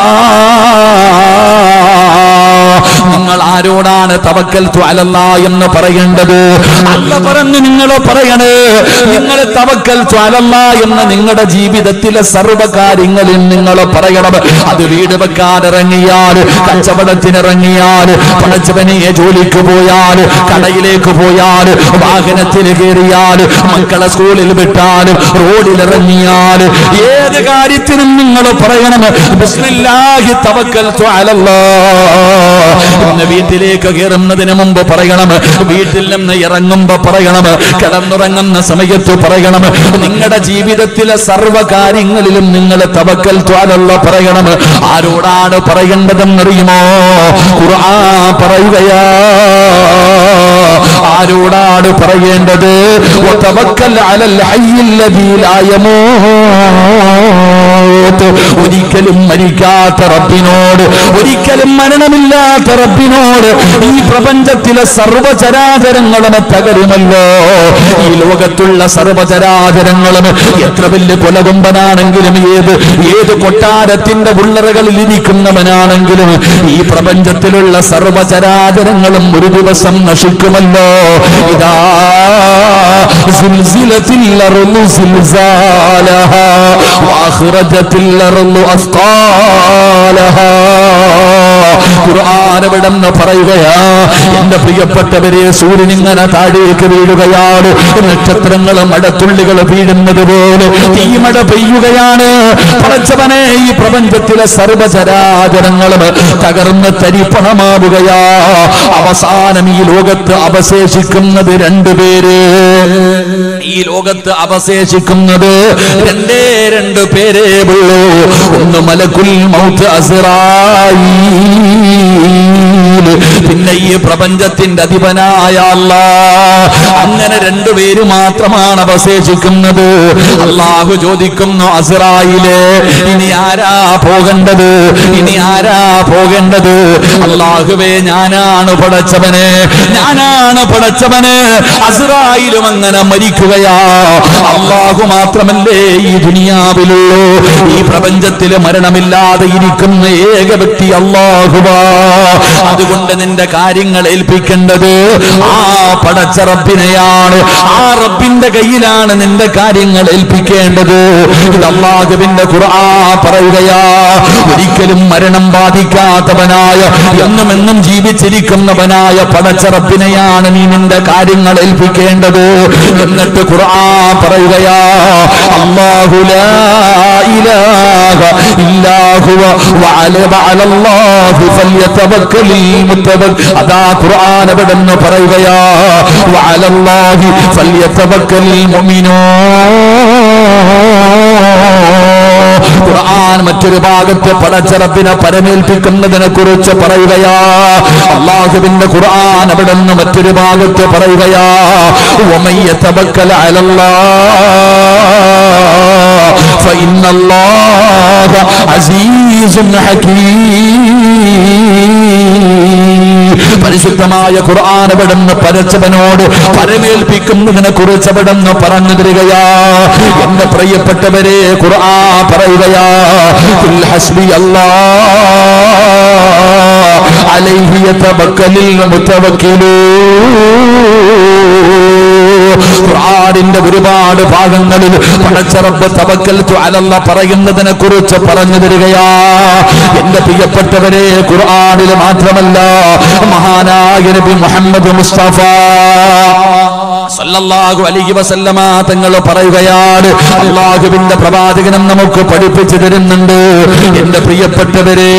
നിങ്ങൾ ആരോടാണ് തവക്കൽ അലല്ല എന്ന് പറയേണ്ടത് അല്ല പറഞ്ഞു നിങ്ങൾ പറയണേ നിങ്ങൾ തവക്കൽ അലല്ല എന്ന് നിങ്ങളുടെ ജീവിതത്തിലെ സർവ്വകാര്യങ്ങളിൽ നിങ്ങൾ പറയണം അത് വീട് വെക്കാനിറങ്ങിയാൽ കച്ചവടത്തിനിറങ്ങിയാൽ പടച്ചവനെ ജോലിക്ക് പോയാൽ കടയിലേക്ക് പോയാൽ വാഹനത്തിൽ കയറിയാൽ മക്കളെ സ്കൂളിൽ വിട്ടാൽ റോഡിലിറങ്ങിയാൽ ഏത് കാര്യത്തിനും നിങ്ങൾ പറയണം ബിസ്മില്ലാഹി തവക്കൽ അലല്ലാ ഇന്ന് വീട്ടിലേക്ക് കയറുന്നതിന് മുമ്പ് പറയണം വീട്ടിൽ നിന്ന് ഇറങ്ങുമ്പോ പറയണം കിടന്നുറങ്ങുന്ന സമയത്ത് പറയണം നിങ്ങളുടെ ജീവിതത്തിലെ സർവ്വ കാര്യങ്ങളിലും നിങ്ങൾ തവക്കൽ ത്വാലല്ല പറയണം ആരോടാണ് പറയേണ്ടതെന്നറിയുമോ ഖുർആ പറയുകയാ ആരോടാണ് പറയേണ്ടത് വതവക്കൽ അലൽ ഹയ്യില്ലദീ ലാ യമൂത്ത് ഒരിക്കലും മരിക്കാത്ത റബ്ബിനോട് ഒരിക്കലും മരണമില്ലാത്ത റബ്ബിനോട് ഈ പ്രപഞ്ചത്തിലെ സർവചരാചരങ്ങളും തകരുമല്ലോ ഈ ലോകത്തുള്ള സർവചരാചരങ്ങളും എത്ര വലിയ കൊലകൊമ്പനാണെങ്കിലും ഏത് ഏത് കൊട്ടാരത്തിന്റെ ഉള്ളറകളിൽ ഇരിക്കുന്നവനാണെങ്കിലും ഈ പ്രപഞ്ചത്തിലുള്ള സർവചരാചരങ്ങളും ഒരു ദിവസം നശിക്കുമല്ലോ ഇതാ زلزلت الأرض زلزالها وأخرجت الأرض أثقالها ഖുർആൻ എവിടെന്ന് പറയുകയാ എന്റെ പ്രിയപ്പെട്ടവരെ സൂര്യൻ ഇങ്ങനെ താഴേക്ക് വീഴുകയാണ് നക്ഷത്രങ്ങൾ മഴത്തുള്ളികൾ വീഴുന്നത് പോലെ തീമഴ പെയ്യുകയാണ് പടച്ചവനെ ഈ പ്രപഞ്ചത്തിലെ സർവചരാചരങ്ങളും തകർന്ന് തരിപ്പണമാവുകയാ അവസാനം ഈ ലോകത്ത് അവശേഷിക്കുന്നത് രണ്ടുപേര് ഈ ലോകത്ത് അവശേഷിക്കുന്നത് രണ്ടേ രണ്ട് പേരേ ഉള്ളൂ ഒന്ന് മലക്കുൽ മൗത്ത് അസിറായി പിന്നെ ഈ പ്രപഞ്ചത്തിന്റെ അധിപനായ അല്ലാ അങ്ങനെ രണ്ടുപേര് മാത്രമാണ് അവശേഷിക്കുന്നത് അള്ളാഹു ചോദിക്കുന്നു അസിറായില് ഇനി ആരാ പോകേണ്ടത് ഇനി ആരാ പോകേണ്ടത് അള്ളാഹുവേ ഞാനാണ് പടച്ചവന് ഞാനാണ് പടച്ചവന് അസിറായിലും അങ്ങനെ മരിക്കുകയാ അള്ളാഹു മാത്രമല്ലേ ഈ ദുനിയാവിലുള്ളൂ ഈ പ്രപഞ്ചത്തിൽ മരണമില്ലാതെ ഇരിക്കുന്ന ഏക വ്യക്തി അള്ളാഹുവാ അതുകൊണ്ട് നിന്റെ കാര്യങ്ങൾ ഏൽപ്പിക്കേണ്ടത് ആ പടച്ച റബ്ബിനെയാണ് ആ റബ്ബിന്റെ കയ്യിലാണ് നിന്റെ കാര്യങ്ങൾ ഏൽപ്പിക്കേണ്ടത് ഇത് അള്ളാഹുവിന്റെ ഖുർആ പറയുകയാ ഒരിക്കലും മരണം ബാധിക്കാത്തവനായ എന്നും എന്നും ജീവിച്ചിരിക്കുന്നവനായ പടച്ച റബ്ബിനെയാണ് നീ നിന്റെ കാര്യങ്ങൾ ഏൽപ്പിക്കേണ്ടത് എന്നിട്ട് ഖുർആ പറയുകയാ അല്ലാഹു ലാ ഇലാഹ ഇല്ലാ ഹുവ വഅല അലല്ലാഹി ഫല്യതവക്കലിൽ മുത്തവക്ക അതാ ഖുർആൻ എവിടെന്ന് പറയുകയാ വഅലല്ലാഹി ഫല്യതവക്കലിൽ മുഅ്മിനൂൻ ഖുർആൻ മറ്റൊരു ഭാഗത്ത് പടച്ചറപ്പിനെ പരമേൽപ്പിക്കുന്നതിനെ കുറിച്ച് പറയുകയാ അള്ളാഹുവിന്റെ ഖുർആൻ അവിടെ നിന്ന് മറ്റൊരു ഭാഗത്ത് പറയുകയാ ഉമയ്യ തബക്കൽ فإن الله عزيز حكيم പരിശുദ്ധമായ ഖുർആൻ എവിടെന്ന് പരച്ചവനോട് പരമേൽപ്പിക്കുന്നതിനെ കുറിച്ച് എവിടെന്ന് പറഞ്ഞു തരികയാ എന്റെ പ്രിയപ്പെട്ടവരെ ഖുർആൻ പറയുകയാ "ഖുൽ ഹസ്ബി അല്ലാഹ് അലൈഹി യതവക്കലിൽ മുതവക്കിലൂൻ ഖുർആനിന്റെ ഒരുപാട് ഭാഗങ്ങളിൽ പടച്ചറബ് തവക്കൽ അലല്ല പറയുന്നതിനെ കുറിച്ച് പറഞ്ഞു തരികയാ എന്റെ പ്രിയപ്പെട്ടവരെ ഖുർആനിൽ മാത്രമല്ല മഹാനായ നബി മുഹമ്മദ് മുസ്തഫ സല്ലല്ലാഹു അലൈഹി വസല്ലമ തങ്ങൾ പറയുകയാണ് അള്ളാഹുവിന്റെ പ്രവാചകനും നമുക്ക് പഠിപ്പിച്ചു തരുന്നുണ്ട് എന്റെ പ്രിയപ്പെട്ടവരെ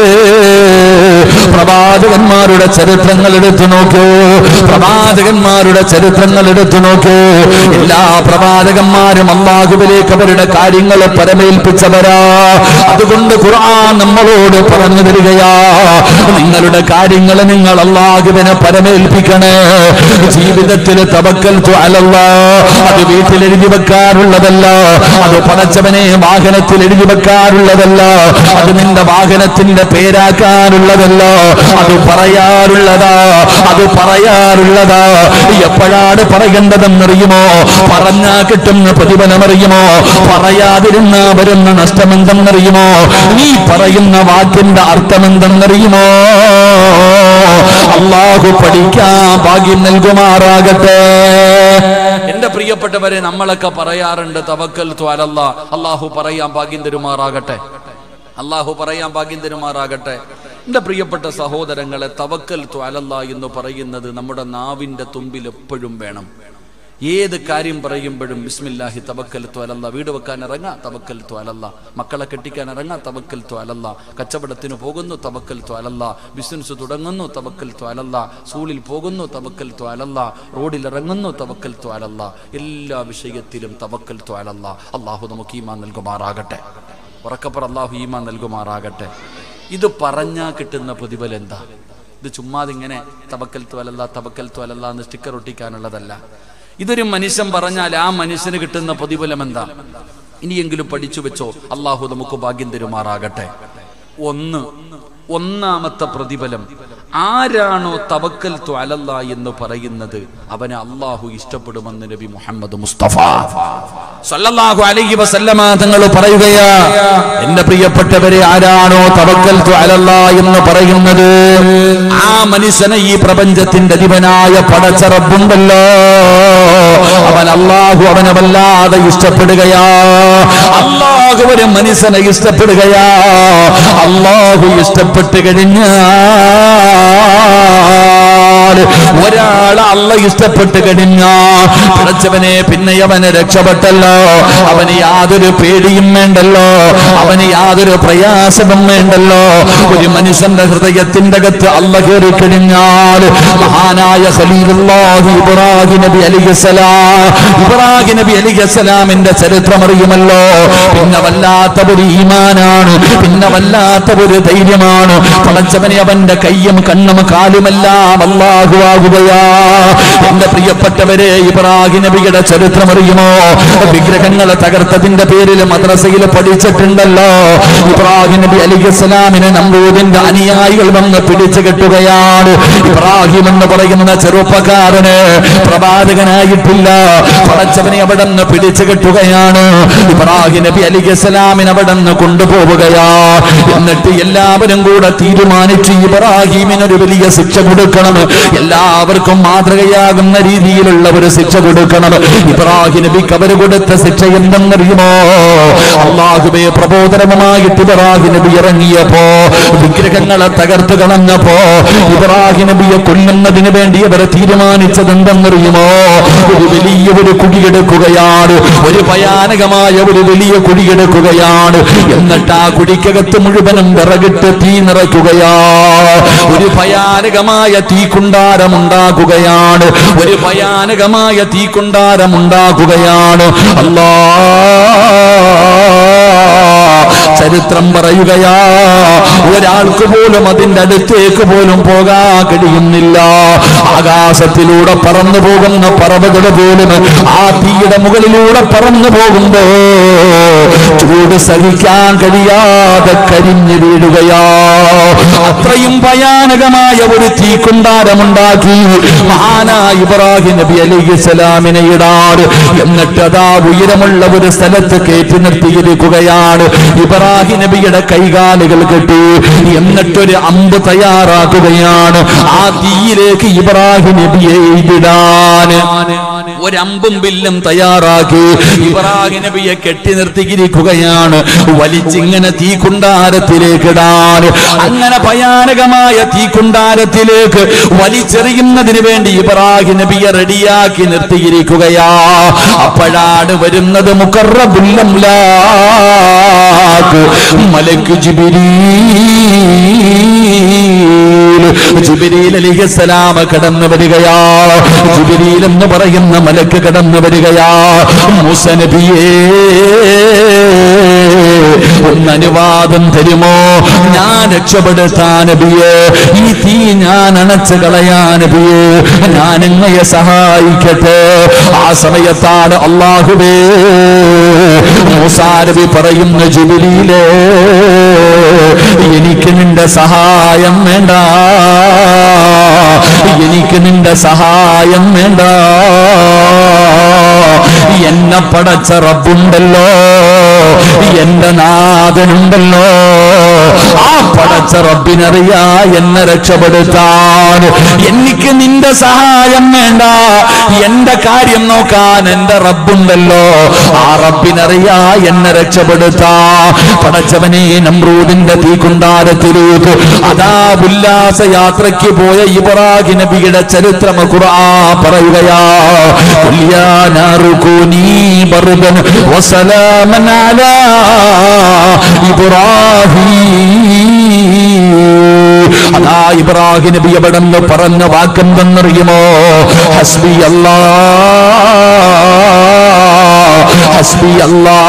പ്രവാചകന്മാരുടെ ചരിത്രങ്ങൾ എടുത്തു നോക്കൂ പ്രവാചകന്മാരുടെ ചരിത്രങ്ങൾ എടുത്തു നോക്കൂ എല്ലാ പ്രവാചകന്മാരും അള്ളാഹുവിലേക്ക് അവരുടെ കാര്യങ്ങൾ പരമേൽപ്പിച്ചവരാ അതുകൊണ്ട് ഖുർആൻ നമ്മളോട് പറഞ്ഞു തരികയാ നിങ്ങളുടെ കാര്യങ്ങൾ നിങ്ങൾ അള്ളാഹുവിനെ പരമേൽപ്പിക്കണേ ജീവിതത്തിൽ തവക്കൽ അലല്ല അത് വീട്ടിൽ എഴുതി വെക്കാറുള്ളതല്ല അത് പടച്ചവനെ വാഹനത്തിൽ എഴുതി വെക്കാറുള്ളതല്ല അത് നിന്റെ വാഹനത്തിന്റെ പേരാക്കാറുള്ളതല്ല അത് പറയാറുള്ളതാ അത് പറയാറുള്ളതാ എപ്പോഴാണ് പറയേണ്ടതെന്നറിയുമോ പറഞ്ഞാ കിട്ടുന്ന പ്രതിഫലമറിയുമോ പറയാതിരുന്ന വരുന്ന നഷ്ടമെന്തെന്നറിയുമോ നീ പറയുന്ന വാക്കിന്റെ അർത്ഥമെന്തെന്നറിയുമോ അള്ളാഹു പഠിക്കാൻ ഭാഗ്യം നൽകുമാറാകട്ടെ എന്റെ പ്രിയപ്പെട്ടവരെ നമ്മളൊക്കെ പറയാറുണ്ട് തവക്കൽ ത്വാലല്ല അള്ളാഹു പറയാൻ ഭാഗ്യം തരുമാറാകട്ടെ അള്ളാഹു പറയാൻ ഭാഗ്യം തരുമാറാകട്ടെ എന്റെ പ്രിയപ്പെട്ട സഹോദരങ്ങളെ തവക്കൽ ത്വാലല്ല എന്ന് പറയുന്നത് നമ്മുടെ നാവിന്റെ തുമ്പിൽ എപ്പോഴും വേണം ഏത് കാര്യം പറയുമ്പോഴും ബിസ്മില്ലാഹി തവക്കൽ ത്വാലല്ല വീട് വെക്കാൻ ഇറങ്ങാ തവക്കൽ ത്വാലല്ല മക്കളെ കെട്ടിക്കാൻ ഇറങ്ങാ തവക്കൽ ത്വാലല്ല കച്ചവടത്തിന് പോകുന്നു തവക്കൽ ത്വാലല്ല ബിസിനസ് തുടങ്ങുന്നു തവക്കൽ ത്വാലല്ല സ്കൂളിൽ പോകുന്നു തവക്കൽ ത്വാലല്ല റോഡിൽ ഇറങ്ങുന്നു തവക്കൽ ത്വാലല്ല എല്ലാ വിഷയത്തിലും തവക്കൽ ത്വാലല്ല അള്ളാഹു നമുക്ക് ഈമാൻ നൽകുമാറാകട്ടെ ഉറക്കപ്പുറ അള്ളാഹു ഈമാൻ നൽകുമാറാകട്ടെ ഇത് പറഞ്ഞാൽ കിട്ടുന്ന പ്രതിഫലം എന്താ ഇത് ചുമ്മാതിങ്ങനെ തവക്കൽ ത്വലല്ല തവക്കൽ ത്വലല്ല എന്ന് സ്റ്റിക്കർ ഒട്ടിക്കാനുള്ളതല്ല ഇതൊരു മനുഷ്യൻ പറഞ്ഞാൽ ആ മനുഷ്യന് കിട്ടുന്ന പ്രതിഫലം എന്താ ഇനിയെങ്കിലും പഠിച്ചു വെച്ചോ അള്ളാഹു നമുക്ക് ഭാഗ്യം തരുമാറാകട്ടെ ഒന്ന് ഒന്നാമത്തെ പ്രതിഫലം ആരാണോ തവക്കൽ ത്വലല്ല എന്ന് പറയുന്നത് അവനെ അള്ളാഹു ഇഷ്ടപ്പെടുമെന്ന് നബി മുഹമ്മദ് മുസ്തഫ സല്ലല്ലാഹു അലൈഹി വസല്ലമ തങ്ങൾ പറയുകയാ എന്റെ പ്രിയപ്പെട്ടവരെ ആരാണോ തവക്കൽ അലല്ല എന്ന് പറയുന്നത് ആ മനുഷ്യനെ ഈ പ്രപഞ്ചത്തിന്റെ അധിപനായ പടച്ചറപ്പുണ്ടല്ലോ അവൻ അള്ളാഹു അവനെ വല്ലാതെ ഇഷ്ടപ്പെടുകയാ അള്ളാഹു ഒരു മനുഷ്യനെ ഇഷ്ടപ്പെടുകയാ അള്ളാഹു ഇഷ്ടപ്പെട്ട് കഴിഞ്ഞാൽ ഒരാൾ അള്ള ഇഷ്ടപ്പെട്ട് കഴിഞ്ഞാ പിടച്ചവനെ പിന്നെ അവന് രക്ഷപ്പെട്ടല്ലോ അവന് യാതൊരു പേടിയും വേണ്ടല്ലോ അവന് യാതൊരു പ്രയാസവും വേണ്ടല്ലോ ഒരു മനുഷ്യന്റെ ഹൃദയത്തിന്റെ അകത്ത് അള്ള കയറി കഴിഞ്ഞാൽ മഹാനായ ഖലീലുല്ലാഹി ഇബ്രാഹിം നബി അലിഹസലാം ഇബ്രാഹിം നബി അലിഹസലാമിന്റെ ചരിത്രം അറിയുമല്ലോ പിന്നെ വല്ലാത്ത ഒരു ഈമാനാണ് പിന്നെ വല്ലാത്ത ഒരു ധൈര്യമാണ് പടച്ചവനെ അവന്റെ കയ്യും കണ്ണും കാലുമെല്ലാം അള്ളാഹു ആകുകയാ എന്റെ പ്രിയപ്പെട്ടവരെ ഇബ്രാഹിം നബിയുടെ ചരിത്രം അറിയുമോ വിഗ്രഹങ്ങളെ തകർത്തതിന്റെ പേരിൽ മദ്രസയിൽ പഠിച്ചിട്ടുണ്ടല്ലോ ഇബ്രാഹിം നബി അലിഖലാമിനെ നമ്പൂതിന്റെ അനുയായികൾ വന്ന് പിടിച്ചു കെട്ടുകയാണ് ഇബ്രാഹിം എന്ന് പറയുന്ന ചെറുപ്പക്കാരന് പ്രവാചകനായിട്ടില്ല പടച്ചവനെ അവിടെ നിന്ന് പിടിച്ചു കെട്ടുകയാണ് ഇബ്രാഹിം നബി അലിഖലാമിനെ അവിടെ നിന്ന് കൊണ്ടുപോവുകയാ എന്നിട്ട് എല്ലാവരും കൂടെ തീരുമാനിച്ചു ഇബ്രാഹിമിന് ഒരു വലിയ ശിക്ഷ കൊടുക്കണം എല്ലാവർക്കും മാതൃകയാകുന്ന രീതിയിലുള്ള ഒരു ശിക്ഷ കൊടുക്കണം ഇബ്രാഹിം നബിക്ക് അവർ കൊടുത്ത ശിക്ഷ എന്തെന്നറിയുമോ അള്ളാഹുബെ പ്രബോധനവുമായിട്ട് ഇബ്രാഹിം നബി ഇറങ്ങിയപ്പോ വിഗ്രഹങ്ങളെ തകർത്ത് കളഞ്ഞപ്പോ ഇബ്രാഹിം നബിയെ കൊല്ലുന്നതിന് വേണ്ടി അവർ തീരുമാനിച്ചത് എന്തെന്നറിയുമോ ഒരു വലിയ ഒരു കുടിയെടുക്കുകയാണ് ഒരു ഭയാനകമായ ഒരു വലിയ കുടിയെടുക്കുകയാണ് എന്നിട്ട് ആ കുടിക്കകത്ത് മുഴുവനും വിറകിട്ട് തീ നിറയ്ക്കുകയാ ഒരു ഭയാനകമായ തീക്കുണ്ടാരം ഉണ്ടാക്കുകയാണ് ഒരു ഭയാനകമായ തീക്കുണ്ടാരം ഉണ്ടാക്കുകയാണ് അല്ലാ ചരിത്രം പറയുകയാ ഒരാൾക്ക് പോലും അതിന്റെ അടുത്തേക്ക് പോലും പോകാൻ കഴിയുന്നില്ല ആകാശത്തിലൂടെ പറന്നു പോകുന്ന പറവകൾ പോലും ആ തീയുടെ മുകളിലൂടെ പറന്നു പോകുമ്പോ ചൂട് സഹിക്കാൻ കഴിയാതെ കരിഞ്ഞു വീഴുകയാ അത്രയും ഭയാനകമായ ഒരു തീക്കുണ്ടാരമുണ്ടാക്കി മഹാനായ ഇബ്രാഹിം നബി അലൈഹി സ്വലാമിനെ ഇടാറ് എന്നിട്ട് അതാ ഉയരമുള്ള ഒരു സ്ഥലത്ത് കയറ്റി നിർത്തിയിരിക്കുകയാണ് ഇബ്രാഹിം നബിയുടെ കൈകാലുകൾ കെട്ടി എന്നിട്ടൊരു അമ്പ് തയ്യാറാക്കുകയാണ് ആ തീയിലേക്ക് ഇബ്രാഹിം നബിയെ ഇടാൻ ഒരമ്പും ബില്ലും തയ്യാറാക്കി ഇബ്രാഹിം നബിയെ കെട്ടി നിർത്തിയിരിക്കുകയാണ് വലിച്ചിങ്ങനെ തീക്കുണ്ടാരത്തിലേക്ക് ഇടാൻ അങ്ങനെ ഭയാനകമായ തീക്കുണ്ടാരത്തിലേക്ക് വലിച്ചെറിയുന്നതിന് വേണ്ടി ഇബ്രാഹിം നബിയെ റെഡിയാക്കി നിർത്തിയിരിക്കുകയാ അപ്പോഴാണ് വരുന്നത് മുക്കറബുല്ലംലാക്ക് മലക്ക് ജിബിരീൽ ജിബിരീൽ അലിഹസലാമ കടന്നു വരികയാ ജിബിരീൽ എന്ന് പറയുന്ന മലക്ക് കടന്നു വരികയാ മൂസ നബിയേ ഒന്ന് അനുവാദം തരുമോ ഞാൻ രക്ഷപ്പെടുത്താൻ നബിയേ ഈ തീ ഞാൻ അണച്ചു കളയാൻ നബിയേ ഞാൻ എങ്ങയെ സഹായിക്കട്ടെ ആ സമയത്താണ് അള്ളാഹുവേ മൂസാ നബി പറയുന്ന ജുബിലിയിലേ എനിക്ക് നിന്റെ സഹായം വേണ്ട എനിക്ക് നിന്റെ സഹായം വേണ്ട എന്നെ പടച്ച റബ്ബുണ്ടല്ലോ എന്റെ നാഥനുണ്ടല്ലോ ആ പടച്ച റബ്ബിനറിയാ എന്നെ രക്ഷപ്പെടുത്താൻ എനിക്ക് നിന്റെ സഹായം വേണ്ട എന്റെ കാര്യം നോക്കാൻ എന്റെ റബ്ബുണ്ടല്ലോ ആ റബ്ബിനറിയാ എന്നെ രക്ഷപ്പെടുത്താ പടച്ചവനെ നമ്രൂദിന്റെ തീക്കുണ്ടാരത്തിലേക്ക് അതാ ഉല്ലാസ യാത്രയ്ക്ക് പോയ ഇബ്രാഹിം നബിയുടെ ചരിത്രം ഖുർആ പറയുകയാ കുല്യാനാറുകൂനി ബർദൻ വസലാമൻ അലാ ഇബ്രാഹിം അതാ ഇബ്രാഹിം നബി എവിടെ നിന്ന് പറഞ്ഞ വാക്കെന്തെന്നറിയുമോ ഹസ്ബി അല്ലാ ഹസ്ബി അല്ലാ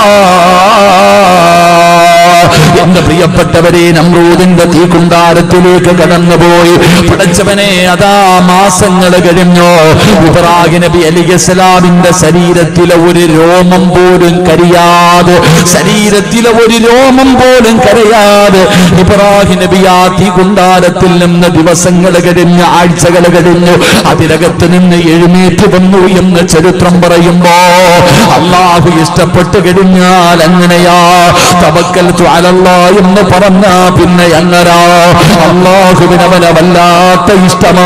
എന്റെ പ്രിയപ്പെട്ടവരെ നമ്രൂദിന്റെ തീക്കുണ്ടാരത്തിലേക്ക് കടന്നുപോയി പടച്ചവനെ അതാ മാസങ്ങൾ കഴിഞ്ഞു ഇബ്രാഹിം നബി അലിഗസ്ലാമിന്റെ ശരീരത്തിലെ ഒരു രോമം പോലും കരിയാതെ ശരീരത്തിലെ ഒരു രോമം പോലും കരയാതെ ഇബ്രാഹിം നബി ആ തീകുണ്ടാരത്തിൽ നിന്ന് ദിവസങ്ങൾ കഴിഞ്ഞ് ആഴ്ചകൾ കഴിഞ്ഞു അതിനകത്ത് നിന്ന് എഴുന്നേറ്റ് വന്നു എന്ന് ചരിത്രം പറയുമ്പോ അള്ളാഹു ഇഷ്ടപ്പെട്ടു കഴിഞ്ഞാൽ അങ്ങനെയാ തവക്കൽ റസൂലല്ലാ എന്ന് പറഞ്ഞ പിന്നെ എങ്ങനാ അള്ളാഹുവിനവനെ വല്ലാത്ത ഇഷ്ടമാ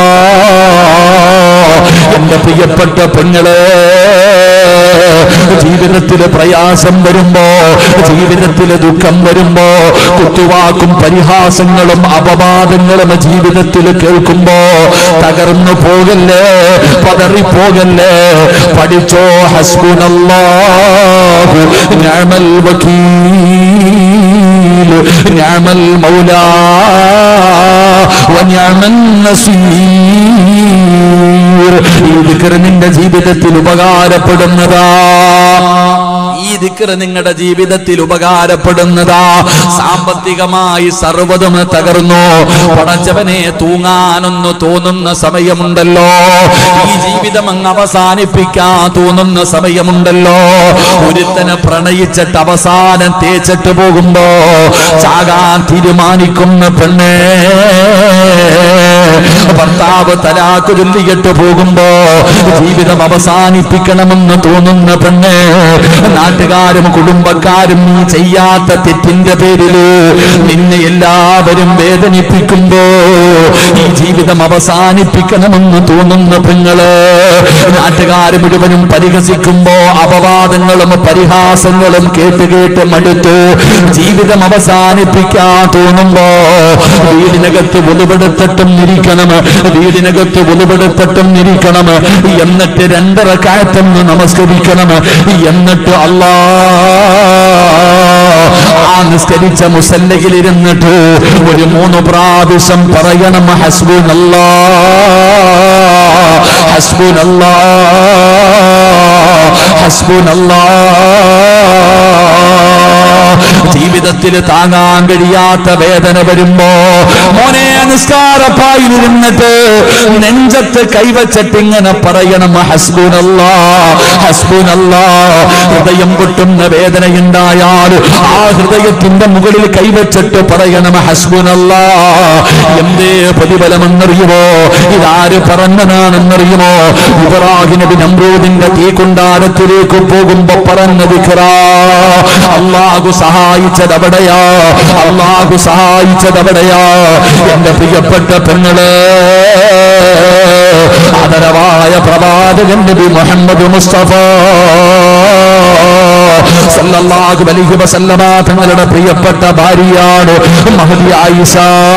എന്റെ പ്രിയപ്പെട്ട പെങ്ങളെ ജീവിതത്തില് പ്രയാസം വരുമ്പോ ജീവിതത്തില് ദുഃഖം വരുമ്പോ കുത്തുവാക്കും പരിഹാസങ്ങളും അപവാദങ്ങളും ജീവിതത്തിൽ കേൾക്കുമ്പോ തകർന്നു പോകല്ലേ പതറിപ്പോകല്ലേ പഠിച്ചോ ഹസ്ബുനല്ലാഹു നിഅമൽ വക്കീൽ നിഅമൽ മൗലാ വനിഅമൻ നസീർ ഈ ദിക്ർ നിന്റെ ജീവിതത്തിൽ ഉപകാരപ്പെടുന്നതാ ഈ ദിക്ർ നിങ്ങളുടെ ജീവിതത്തിൽ ഉപകാരപ്പെടുന്നതാ സാമ്പത്തികമായി സർവ്വതും തകർന്നു പടച്ചവനെ തൂങ്ങാനൊന്നു തോന്നുന്ന സമയമുണ്ടല്ലോ ഈ ജീവിതം അങ്ങ് അവസാനിപ്പിക്കാൻ തോന്നുന്ന സമയമുണ്ടല്ലോ ഒരുത്തനെ പ്രണയിച്ചിട്ട് അവസാനം തേച്ചിട്ട് പോകുമ്പോ ചാകാൻ തീരുമാനിക്കുന്ന പെണ്ണേ ഭർത്താവ് തലാക്ക് ചൊല്ലിയിട്ട് പോകുമ്പോ ജീവിതം അവസാനിപ്പിക്കണമെന്ന് തോന്നുന്ന പെണ്ണ് നാട്ടുകാരും കുടുംബക്കാരും നീ ചെയ്യാത്ത തെറ്റിന്റെ പേരില് നിന്നെ എല്ലാവരും വേദനിപ്പിക്കുമ്പോ ഈ ജീവിതം അവസാനിപ്പിക്കണമെന്ന് തോന്നുന്ന പെങ്ങള് നാട്ടുകാർ മുഴുവനും പരിഹസിക്കുമ്പോ അപവാദങ്ങളും പരിഹാസങ്ങളും കേട്ട് കേട്ട് മടുത്തു ജീവിതം അവസാനിപ്പിക്കാൻ തോന്നുമ്പോ വീടിനകത്ത് ഒളിപെടുത്തിട്ടും ഇരിക്കണം വീടിനകത്ത് ഒളിപെടുത്തിട്ടും ഇരിക്കണം എന്നിട്ട് രണ്ടര കാറ്റൊന്ന് നമസ്കരിക്കണം എന്നിട്ട് അല്ലാ ആ നിസ്കരിച്ച മുസല്ലയിൽ ഇരുന്നിട്ട് ഒരു മൂന്ന് പ്രാവശ്യം പറയണം ഹസ്ബുനല്ലാ ഹസ്ബുനല്ലാ ഹസ്ബുനല്ലാ ജീവിതത്തിൽ താങ്ങാൻ കഴിയാത്ത വേദന വരുമ്പോ മോനെ നിസ്കാരപ്പായിലിരുന്നിട്ട് നെഞ്ചത്ത് കൈവച്ചിട്ട് ഇങ്ങനെ പറയണം ഹസ്ബുനല്ലാ ഹസ്ബുനല്ലാ ഹൃദയം പൊട്ടുന്ന വേദനയുണ്ടായാൽ ആ ഹൃദയത്തിന്റെ മുകളിൽ കൈവച്ചിട്ട് പറയണം ഹസ്ബുനല്ലാ എന്തേ പ്രതിഫലമെന്നറിയുമോ ഇതാര് പറഞ്ഞതാണെന്നറിയുമോ ഇബ്രാഹിം നബി നമ്രൂദിന്റെ തീക്കുണ്ടാരത്തിലേക്ക് പോകുമ്പോ പറഞ്ഞ വിഖറാ അള്ളാഹു സഹായിച്ചത് അവിടെയാ അള്ളാഹു സഹായിച്ചത് അവിടെയാ എന്റെ പ്രിയപ്പെട്ട പെങ്ങള് ആദരവായ പ്രവാചകൻ നബി മുഹമ്മദ് മുസ്തഫ സല്ലല്ലാഹു അലൈഹി വസല്ലമ തങ്ങളുടെ പ്രിയപ്പെട്ട ഭാര്യയാണ് മഹദി ആയിഷ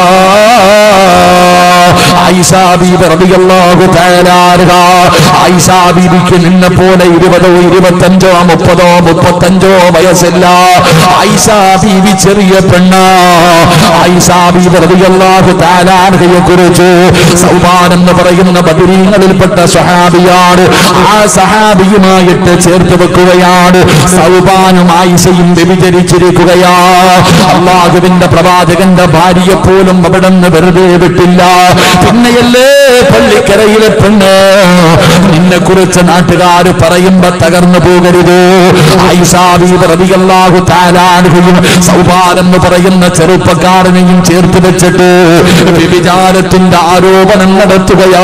ആയിഷ ബീബി റളിയല്ലാഹു തആല അൻഹ ആയിഷ ബീബിക്ക് നിന്നെ പോലെ ഇരുപതോ ഇരുപത്തഞ്ചോ മുപ്പതോ മുപ്പത്തഞ്ചോ വയസ്സില്ല ആയിഷ ബീബി ചെറിയ പെണ്ണ ആയിഷ ബീബി റളിയല്ലാഹു തആല അൻഹയെ കുറിച്ച് സൗബാൻ എന്ന് പറയുന്ന ബദരീങ്ങളിൽപ്പെട്ട സഹാബിയാണ് ആ സഹാബിയുമായിട്ട് ചേർത്ത് വെക്കുകയാണ് സൗബാനും ആയിഷയും വ്യഭിചരിച്ചിരിക്കുകയാ അള്ളാഹുവിന്റെ പ്രവാചകന്റെ ഭാര്യയെ പോലും അവിടെ നിന്ന് വെറുതെ വിട്ടില്ല പിന്നെയല്ലേ പള്ളിക്കരയിലെ പെണ്ണ് നിന്നെ കുറിച്ച് നാട്ടുകാർ പറയുമ്പോ തകർന്നു പോകരുത് ഐസാബിഹു താലാനുകയും സൗഭാരെന്ന് പറയുന്ന ചെറുപ്പക്കാരനെയും ചേർത്ത് വെച്ചിട്ട് വ്യഭിചാരത്തിന്റെ ആരോപണം നടത്തുകയാ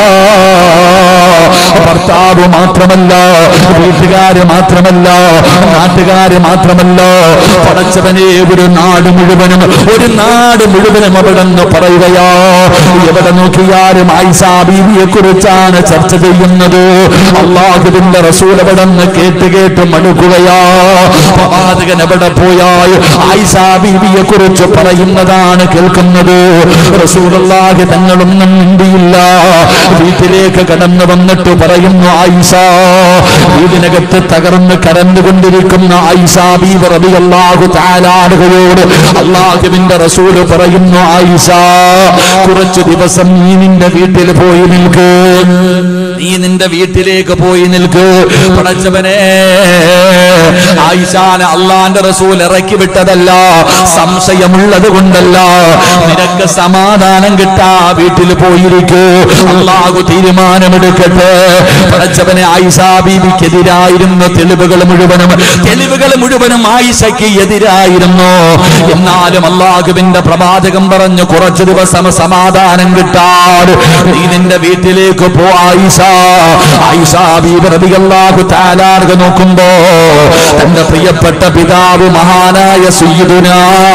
ഭർത്താവ് മാത്രമല്ല വീട്ടുകാര് മാത്രമല്ല നാട്ടുകാര് മാത്രമല്ല പടച്ചവനെ ഒരു നാട് മുഴുവനും ഒരു നാട് മുഴുവനും അവിടെ നിന്ന് പറയുകയാ എവിടെ നോക്കിയാലും ആയിഷാ ബീവിയെ കുറിച്ചാണ് ചർച്ച ചെയ്യുന്നത് അള്ളാഹുവിന്റെ റസൂൽ അവിടെ നിന്ന് കേട്ട് കേട്ട് മടുക്കുകയാ പ്രവാചകൻ എവിടെ പോയാൽ ആയിഷാ ബീവിയെ കുറിച്ച് പറയുന്നതാണ് കേൾക്കുന്നത് റസൂലുള്ളാഹി തങ്ങളൊന്നും മിണ്ടിയില്ല വീട്ടിലേക്ക് കടന്നു വന്നിട്ട് പറയുന്നു ആയിഷ വീടിനകത്ത് തകർന്ന് കരന്നുകൊണ്ടിരിക്കുന്ന ആയിഷ ബീവി റളിയല്ലാഹു തആലാഹുവയോട് അള്ളാഹുവിന്റെ റസൂല് പറയുന്നു ആയിഷ കുറച്ചു ദിവസം നീ നിന്റെ വീട്ടിൽ പോയി നിൽക്ക് നീ നിന്റെ വീട്ടിലേക്ക് പോയി നിൽക്ക് പടച്ചവനെ ആയിഷാനെ അള്ളാന്റെ റസൂൽ ഇറക്കി വിട്ടതല്ല സംശയമുള്ളത് കൊണ്ടല്ല നിനക്ക് സമാധാനം കിട്ടാ വീട്ടിൽ പോയിരിക്കൂ അള്ളാഹു തീരുമാനമെടുക്കട്ടെ പടച്ചവനെ ആയിഷാ ബീവിക്കെതിരായിരുന്നു തെളിവുകൾ മുഴുവനും തെളിവുകൾ മുഴുവനും ആയിഷയ്ക്ക് എതിരായിരുന്നു എന്നാലും അള്ളാഹുവിന്റെ പ്രവാചകം പറഞ്ഞു കുറച്ചു ദിവസം സമാധാനം കിട്ടാൻ നീ നിന്റെ വീട്ടിലേക്ക് പോ ആയിഷ ആയിഷ ബീവി റളിയല്ലാഹു തആല നോക്കുമ്പോ തന്റെ പ്രിയപ്പെട്ട പിതാവ് മഹാനായ സയ്യിദുന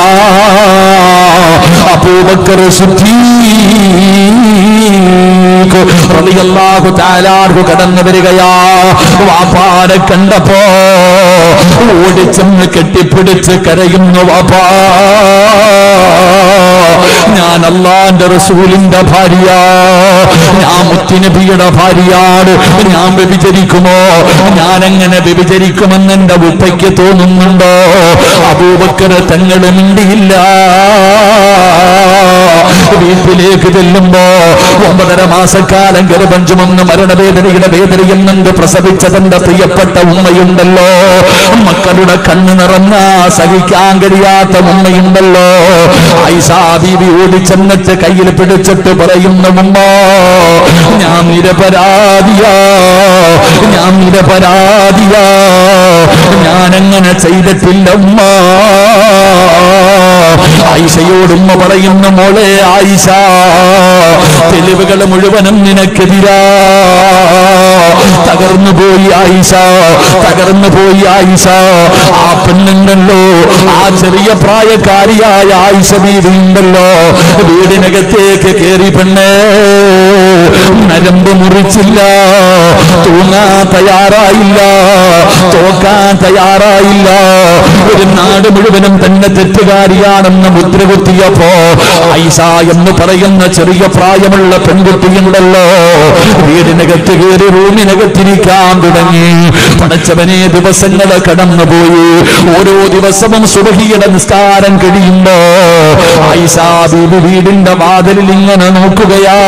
അബൂബക്കർ സിദ്ദീഖ് റളിയല്ലാഹു തആല അൻഹു കടന്നു വരികയാ വാപ്പാനെ കണ്ടപ്പോ ഓടിച്ചെന്ന് കെട്ടിപ്പിടിച്ച് കരയുന്നു വാപ്പാ ഞാൻ അള്ളാന്റെ റസൂലിന്റെ ഭാര്യ ഞാൻ മുത്തുനബിയുടെ ഭാര്യയാണ് ഞാൻ വ്യഭിചരിക്കുമോ ഞാൻ എങ്ങനെ വ്യഭിചരിക്കുമെന്ന് എന്റെ ഉപ്പയ്ക്ക് തോന്നുന്നുണ്ടോ അബൂബക്കർ തങ്ങൾ മിണ്ടിയില്ല വീട്ടിലേക്ക് ചെല്ലുമ്പോ ഒമ്പതര മാസക്കാലം ഗർഭം ചുമന്ന് മരണവേദനയുടെ വേദനയിൽ നിന്ന് പ്രസവിച്ച തന്റെ പ്രിയപ്പെട്ട ഉമ്മയുണ്ടല്ലോ മക്കളുടെ കണ്ണ് നിറഞ്ഞ സഹിക്കാൻ കഴിയാത്ത ഉമ്മയുണ്ടല്ലോ ഐസാ ബീവി ഓടിച്ചെന്നിട്ട് കയ്യിൽ പിടിച്ചിട്ട് പറയുന്ന ഉമ്മ ഞാൻ നിരപരാധിയാ ഞാൻ നിരപരാധിയാ ഞാൻ അങ്ങനെ ചെയ്തിട്ടില്ല ഉമ്മ ആയിഷയോട് ഉമ്മ പറയുന്ന മോളെ ആയിഷ തെളിവുകൾ മുഴുവനും നിനക്കെതിരാ തകർന്നു പോയി ആയിഷ തകർന്നു പോയി ആയിഷ ആ പെണ്ണുണ്ടല്ലോ ആ ചെറിയ പ്രായക്കാരിയായ ആയിഷ ബീവി ഉണ്ടല്ലോ വീടിനകത്തേക്ക് കേറി പെണ്ണേ നരമ്പ് മുറിച്ചില്ല തൂങ്ങാൻ തയ്യാറായില്ല തോക്കാൻ തയ്യാറായില്ല ഒരു നാട് മുഴുവനും തന്നെ തെറ്റുകാരിയാണെന്ന് മുദ്ര കുത്തിയപ്പോ ഐസ എന്ന് പറയുന്ന ചെറിയ പ്രായമുള്ള പെൺകുട്ടിയുണ്ടല്ലോ വീടിനകത്ത് കയറി റൂമിനകത്തിരിക്കാൻ തുടങ്ങി പടച്ചവനെ ദിവസങ്ങൾ കടന്നുപോയി ഓരോ ദിവസവും സുബഹിയുടെ നിസ്കാരം കഴിയുമ്പോ ഐസ ബീബി വീടിന്റെ വാതിലിൽ ഇങ്ങനെ നോക്കുകയാ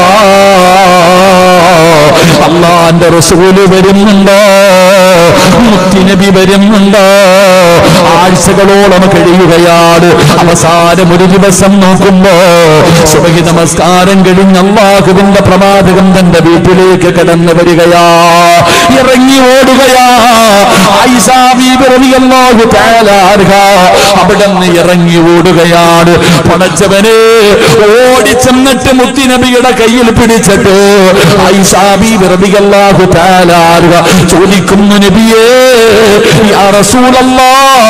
അള്ളാന്റെ റസൂല് വരുന്നുണ്ടോ മുത്തിനബി വരുന്നുണ്ടോ ആഴ്ചകളോളം കഴിയുകയാണ് അവസാനം ഒരു ദിവസം നോക്കുമ്പോ സുബഹി നമസ്കാരം കഴിഞ്ഞ് അള്ളാഹുവിന്റെ പ്രവാചകൻ തന്റെ വീട്ടിലേക്ക് കടന്നു വരികയാ ഇറങ്ങി ഓടുകയാ ആയിഷാ ബീബി റളിയല്ലാഹു തആല അൻഹ അവിടെ നിന്ന് ഇറങ്ങി ഓടുകയാണ് പടച്ചവനെ ഓടിച്ചെന്നിട്ട് മുത്തിനബിയുടെ കയ്യിൽ പിടിച്ചിട്ട് ആയിഷാ ബീബി റളിയല്ലാഹു തആല അൻഹ ചോദിക്കുന്നു നബിയേ യാ റസൂലല്ലാഹ്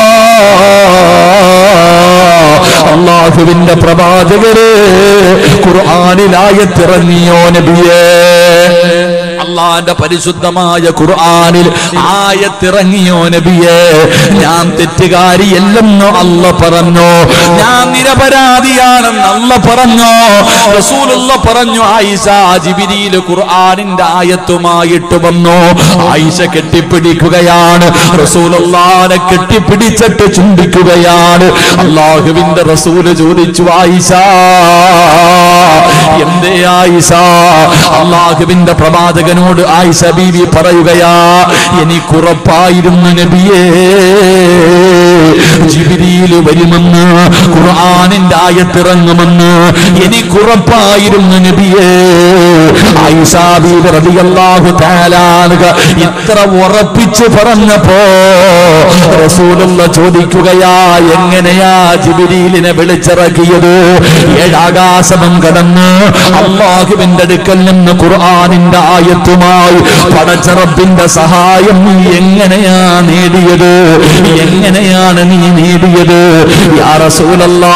അള്ളാഹുവിന്റെ പ്രവാചകരെ ഖുർആാനിലായത്തിറങ്ങിയോ നബിയേ അള്ളാന്റെ പരിശുദ്ധമായ ഖുർആാനിൽ ആയത്തിറങ്ങിയോ നബിയേ ഞാൻ തെറ്റുകാരിയല്ലെന്നോ അല്ല പറഞ്ഞു ഞാൻ നിരപരാധിയാണെന്ന് അല്ല പറഞ്ഞു റസൂലുള്ള പറഞ്ഞു ആയിഷ ജിബിരിയിൽ ഖുർആാനിന്റെ ആയത്തുമായിട്ട് വന്നു ആയിഷ കെട്ടിപ്പിടിക്കുകയാണ് റസൂലുള്ളാനെ കെട്ടിപ്പിടിച്ചിട്ട് ചുംബിക്കുകയാണ് അള്ളാഹുവിന്റെ റസൂല് ചോദിച്ചു ആയിഷ എന്തേ ആയിഷ അള്ളാഹുവിന്റെ പ്രവാചകനോട് ആയിഷ ബീവി പറയുകയാ എനിക്കുറപ്പായിരുന്നു നബിയേ ജിബിരിയിൽ വരുമെന്ന് ഖുർആാനിന്റെ ആയത്തിറങ്ങുമെന്ന് എനിക്കുറപ്പായിരുന്നു നബിയേ ആയിഷ ബീവി റളിയല്ലാഹു തആല അൻഹ ഇത്ര ഉറപ്പിച്ചു പറഞ്ഞപ്പോ റസൂലുള്ള ചോദിക്കുകയാ എങ്ങനെയാ ജിബിരിയിലിനെ വിളിച്ചിറക്കിയത് ഏഴാകാശമം കടന്ന് അള്ളാഹുവിന്റെ അടുക്കൽ നിന്ന് ഖുർആാനിന്റെ ആയത്തുമായി പടച്ചറപ്പിന്റെ സഹായം നീ എങ്ങനെയാ നേടിയത് എങ്ങനെയാണ് നീ നേടിയത് യാ റസൂലല്ലാ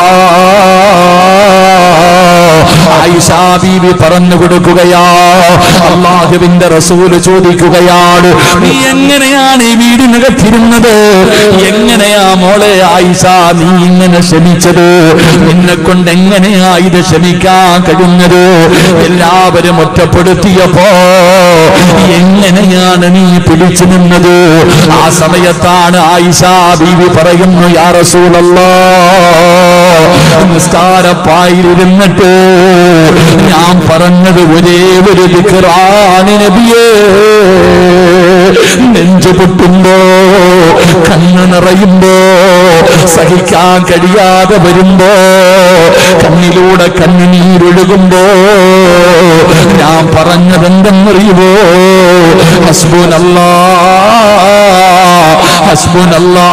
ആയിഷാ ബീവി പറഞ്ഞു കൊടുക്കുകയാ അള്ളാഹുവിന്റെ റസൂല് ചോദിക്കുകയാണ് നീ എങ്ങനെയാണ് ഈ വീടിനകത്തിരുന്നത് എങ്ങനെയാ മോളെ ആയിഷ നീ ഇങ്ങനെ ക്ഷമിച്ചത് നിന്നെ കൊണ്ട് എങ്ങനെയാ ഇത് ക്ഷമിക്കാൻ കഴിയുന്നത് എല്ലാവരും ഒറ്റപ്പെടുത്തിയപ്പോ എങ്ങനെയാണ് നീ പിടിച്ചു നിന്നത് ആ സമയത്താണ് ആയിഷ ബീവി പറയുന്നു യാ റസൂലല്ലാ നിസ്കാരപ്പായിരുന്നിട്ട് ഞാൻ പറഞ്ഞത് ഒരേ ഒരു ദിക്റാണ് നബിയേ നെഞ്ചു പൊട്ടുമ്പോ കണ്ണ് നിറയുമ്പോ സഹിക്കാൻ കഴിയാതെ വരുമ്പോ കണ്ണിലൂടെ കണ്ണുനീരൊഴുകുമ്പോ ഞാൻ പറഞ്ഞതെന്തെന്നറിയുമോ ഹസ്ബുനല്ലാ ഹസ്ബുനല്ലാ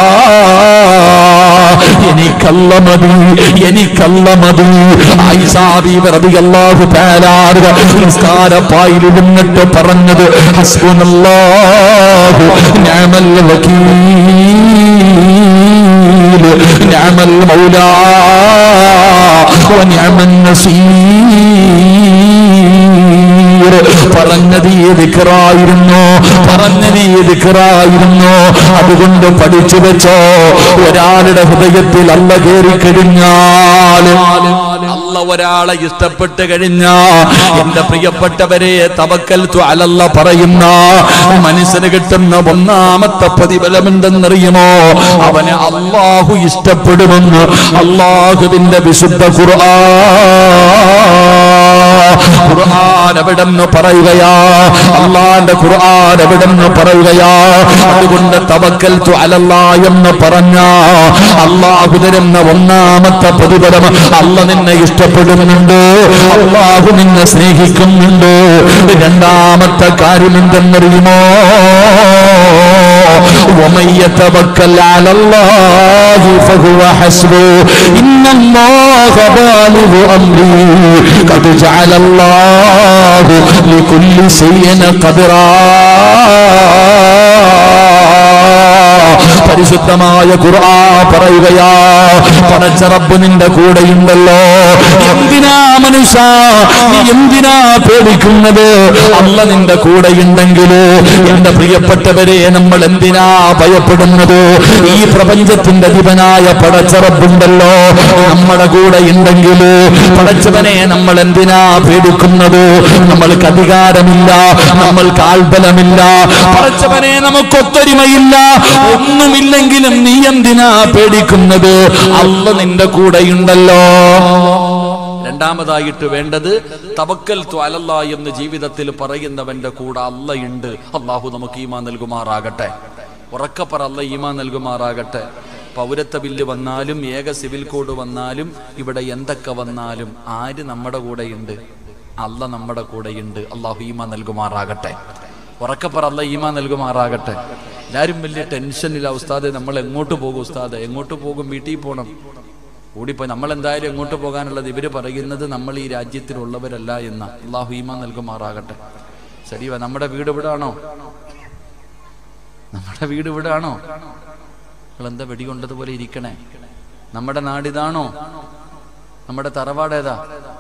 എനിക്കല്ല മതി എനിക്കല്ല മതി ാഹു നിസ്കാരപ്പായിരുന്നിട്ട് പറഞ്ഞത് ഹസ്ബുനല്ലാഹു نعم الوكيل نعم المولى ونعم النصير പറഞ്ഞത് ഈ ദിക്റായിരുന്നു പറഞ്ഞത് ഈ ദിക്റായിരുന്നു അതുകൊണ്ട് പഠിച്ചു വെച്ചോ ഒരാളുടെ ഹൃദയത്തിൽ അല്ല കയറി കഴിഞ്ഞാൽ അല്ല ഒരാളെ ഇഷ്ടപ്പെട്ട് കഴിഞ്ഞ എന്റെ പ്രിയപ്പെട്ടവരെ തവക്കൽ അലല്ല പറയുന്ന മനസ്സിന് കിട്ടുന്ന ഒന്നാമത്തെ പ്രതിഫലം എന്തെന്നറിയുമോ അവനെ അള്ളാഹു ഇഷ്ടപ്പെടുമെന്ന് അള്ളാഹുവിന്റെ വിശുദ്ധ ഖുർആൻ ഖുർആൻ എവിടെന്ന് പറയുകയാ അള്ളാന്റെ ഖുർആൻ എവിടെന്ന് പറയുകയാ അതുകൊണ്ട് തവക്കൽ അലല്ല എന്ന് പറഞ്ഞ അള്ളാഹു തരുന്ന ഒന്നാമത്തെ പ്രതിഫലം അല്ല നിന്നെ ഇഷ്ടപ്പെടുന്നുണ്ട് അള്ളാഹു നിന്നെ സ്നേഹിക്കുന്നുണ്ട് രണ്ടാമത്തെ കാര്യം എന്തെന്നറിയുമോ ومن يتوكل على الله فهو حسبه إن الله بالغ أمري قد جعل الله لكل شيء قدرا പരിശുദ്ധമായ ഖുർആ പറയുകയാ പടച്ച റബ്ബ് നിന്റെ കൂടെയുണ്ടല്ലോ എന്തിനാ മനുഷ്യ നീ എന്തിനാ പേടിക്കുന്നത് അല്ല നിന്റെ കൂടെയുണ്ടെങ്കിൽ എന്റെ പ്രിയപ്പെട്ടവരെ നമ്മൾ എന്തിനാ ഭയപ്പെടുന്നത് ഈ പ്രപഞ്ചത്തിന്റെ അധിപനായ പടച്ച റബ്ബുണ്ടല്ലോ നമ്മുടെ കൂടെ ഉണ്ടെങ്കിൽ പടച്ചവനെ നമ്മൾ എന്തിനാ പേടിക്കുന്നത് നമ്മൾക്ക് അധികാരമില്ല നമ്മൾക്ക് ആൽബലമില്ല പടച്ചവനെ നമുക്ക് ഒത്തൊരുമയില്ല ഒന്നുമില്ലെങ്കിലും നീ എന്തിനാ പേടിക്കുന്നത് അല്ല നിന്റെ കൂടെയുണ്ടല്ലോ രണ്ടാമതായിട്ട് വേണ്ടത് തവക്കൽ അലല്ല എന്ന് ജീവിതത്തിൽ പറയുന്നവന്റെ കൂടെ അല്ലയുണ്ട് അള്ളാഹു നമുക്ക് ഈമാ നൽകുമാറാകട്ടെ ഉറക്കപ്പറ അല്ല ഈമാ നൽകുമാറാകട്ടെ പൗരത്വ ബില്ല് വന്നാലും ഏക സിവിൽ കോഡ് വന്നാലും ഇവിടെ എന്തൊക്കെ വന്നാലും ആര് നമ്മുടെ കൂടെയുണ്ട് അല്ല നമ്മുടെ കൂടെയുണ്ട് അള്ളാഹു ഈമാ നൽകുമാറാകട്ടെ ഉറക്കപ്പറ അല്ല ഈമാ നൽകുമാറാകട്ടെ എല്ലാവരും വലിയ ടെൻഷനില്ല ഉസ്താദെ നമ്മൾ എങ്ങോട്ട് പോകും ഉസ്താദെ എങ്ങോട്ട് പോകും വീട്ടിൽ പോകണം ഓടിപ്പോയി നമ്മൾ എന്തായാലും എങ്ങോട്ട് പോകാനുള്ളത് ഇവര് പറയുന്നത് നമ്മൾ ഈ രാജ്യത്തിലുള്ളവരല്ല എന്ന അള്ളാഹു ഈമാ നൽകുമാറാകട്ടെ ശരി നമ്മുടെ വീട് ഇവിടാണോ നമ്മുടെ വീട് ഇവിടാണോ നിങ്ങൾ എന്താ വെടികൊണ്ടതുപോലെ ഇരിക്കണേ നമ്മുടെ നാടിതാണോ നമ്മുടെ തറവാട് ഏതാ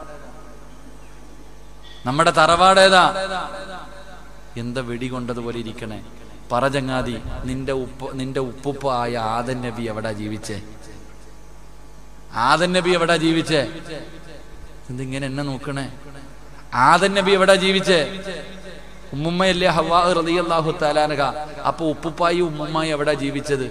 നമ്മുടെ തറവാട് ഏതാ എന്താ വെടികൊണ്ടതുപോലെ ഇരിക്കണേ പറ ചങ്ങാതി നിന്റെ ഉപ്പ് നിന്റെ ഉപ്പുപ്പ ആയ ആദൻ നബി എവിടാ ജീവിച്ചേ ആദൻ നബി എവിടാ ജീവിച്ചേ എന്തിങ്ങനെ എന്നെ നോക്കണേ ആദൻ നബി എവിടാ ജീവിച്ചേ ഉമ്മുമ്മയല്ലേ ഹവാ റളിയല്ലാഹു തആലാനക അപ്പൊ ഉപ്പുപ്പായി ഉമ്മുമ്മായി എവിടാ ജീവിച്ചത്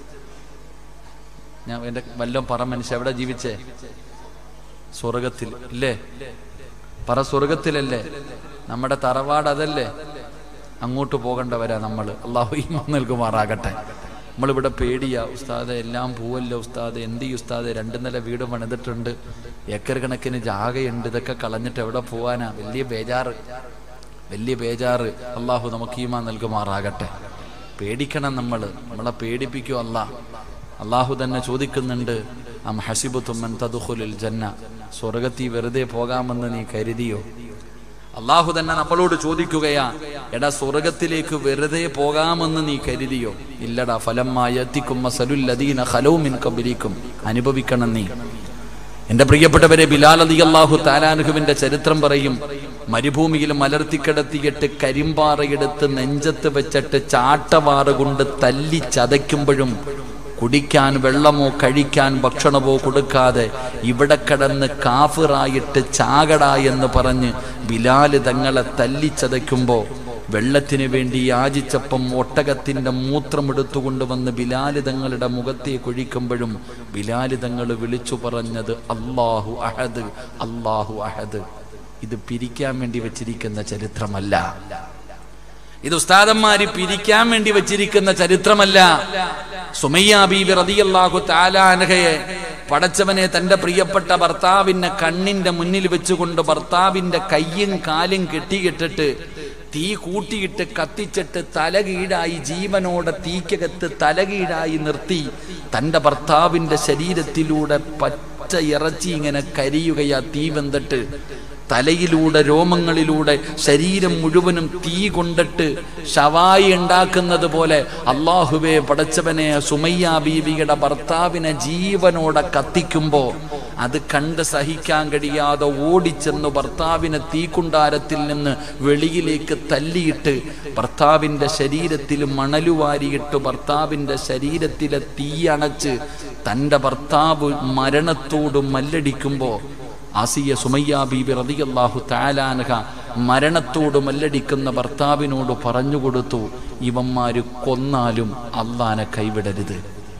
ഞാൻ എന്റെ വല്ലം പറ മനുഷ്യ എവിടെ ജീവിച്ചേ സ്വർഗത്തിൽ ഇല്ലേ പറ സ്വർഗത്തിലല്ലേ നമ്മുടെ തറവാട് അതല്ലേ അങ്ങോട്ട് പോകേണ്ടവരാ നമ്മൾ അള്ളാഹു ഈമാൻ നൽകുമാറാകട്ടെ നമ്മളിവിടെ പേടിയാ ഉസ്താദ് എല്ലാം പോവല്ലോ ഉസ്താദ് എന്ത് ഈ ഉസ്താദ് രണ്ട് നില വീട് പണിതിട്ടുണ്ട് ഏക്കർ കണക്കിന് ജാഗയുണ്ട് ഇതൊക്കെ കളഞ്ഞിട്ട് എവിടെ പോവാനാ വലിയ ബേജാറ് വലിയ ബേജാറ് അള്ളാഹു നമുക്ക് ഈമാൻ നൽകുമാറാകട്ടെ പേടിക്കണം നമ്മൾ നമ്മളെ പേടിപ്പിക്കും അല്ല അള്ളാഹു തന്നെ ചോദിക്കുന്നുണ്ട് അം ഹസിബുത്തുമ്മൻ തദുഖുലിൽ ജന്ന സ്വർഗത്തിൽ വെറുതെ പോകാമെന്ന് നീ കരുതിയോ അള്ളാഹു തന്നെ നമ്മളോട് ചോദിക്കുകയാ എടാ സ്വർഗത്തിലേക്ക് വെറുതെ പോകാമെന്ന് നീ കരുതിയോ ഇല്ലടാ ഫലമായ സലുല്ലദീന ഖലൗമിൻ കബലിക്കും അനുഭവിക്കണം നീ എന്റെ പ്രിയപ്പെട്ടവരെ ബിലാൽ അലി അള്ളാഹു താലാനുഹുവിന്റെ ചരിത്രം പറയും മരുഭൂമിയിൽ മലർത്തിക്കിടത്തിയിട്ട് കരിമ്പാറയെടുത്ത് നെഞ്ചത്ത് വെച്ചിട്ട് ചാട്ടവാറ് കൊണ്ട് തല്ലി ചതയ്ക്കുമ്പോഴും കുടിക്കാൻ വെള്ളമോ കഴിക്കാൻ ഭക്ഷണമോ കൊടുക്കാതെ ഇവിടെ കിടന്ന് കാഫിറായിട്ട് ചാകട എന്ന് പറഞ്ഞ് ബിലാല് തങ്ങളെ തല്ലിച്ചതയ്ക്കുമ്പോ വെള്ളത്തിന് വേണ്ടി യാചിച്ചപ്പം ഒട്ടകത്തിന്റെ മൂത്രമെടുത്തുകൊണ്ടുവന്ന് ബിലാല് തങ്ങളുടെ മുഖത്തെ കൊഴിക്കുമ്പോഴും ബിലാല് തങ്ങൾ വിളിച്ചു പറഞ്ഞത് അള്ളാഹു അഹദ് അള്ളാഹു അഹദ് ഇത് പിരിക്കാൻ വേണ്ടി വെച്ചിരിക്കുന്ന ചരിത്രമല്ല ഇത് ഉസ്താദന്മാര് പിരിക്കാൻ വേണ്ടി വെച്ചിരിക്കുന്ന ചരിത്രമല്ല സുമയ്യ ബീബി റതിയല്ലാഹു താലാനഹയെ പടച്ചവനെ തന്റെ പ്രിയപ്പെട്ട ഭർത്താവിനെ കണ്ണിന്റെ മുന്നിൽ വെച്ചുകൊണ്ട് ഭർത്താവിന്റെ കയ്യും കാലും കെട്ടിയിട്ടിട്ട് തീ കൂട്ടിയിട്ട് കത്തിച്ചിട്ട് തലകീഴായി ജീവനോടെ തീക്കകത്ത് തലകീഴായി നിർത്തി തന്റെ ഭർത്താവിന്റെ ശരീരത്തിലൂടെ പച്ച ഇറച്ചി ഇങ്ങനെ കരിയുകയാ തീ വെന്തിട്ട് തലയിലൂടെ രോമങ്ങളിലൂടെ ശരീരം മുഴുവനും തീ കൊണ്ടിട്ട് ഷവായി ഉണ്ടാക്കുന്നത് പോലെ അള്ളാഹുവെ പടച്ചവനെ സുമയ്യ ബീവിയുടെ ഭർത്താവിനെ ജീവനോടെ കത്തിക്കുമ്പോ അത് കണ്ട് സഹിക്കാൻ കഴിയാതെ ഓടിച്ചെന്ന് ഭർത്താവിനെ തീക്കുണ്ടാരത്തിൽ നിന്ന് വെളിയിലേക്ക് തല്ലിയിട്ട് ഭർത്താവിൻ്റെ ശരീരത്തിൽ മണലുവാരിയിട്ട് ഭർത്താവിൻ്റെ ശരീരത്തിലെ തീ അണച്ച് തൻ്റെ ഭർത്താവ് മരണത്തോട് മല്ലടിക്കുമ്പോൾ ആസിയ സുമയ്യ ബീബി റതിയല്ലാഹു താലാനഹ മരണത്തോട് മല്ലടിക്കുന്ന ഭർത്താവിനോട് പറഞ്ഞുകൊടുത്തു ഇവന്മാര് കൊന്നാലും അള്ളാനെ കൈവിടരുത്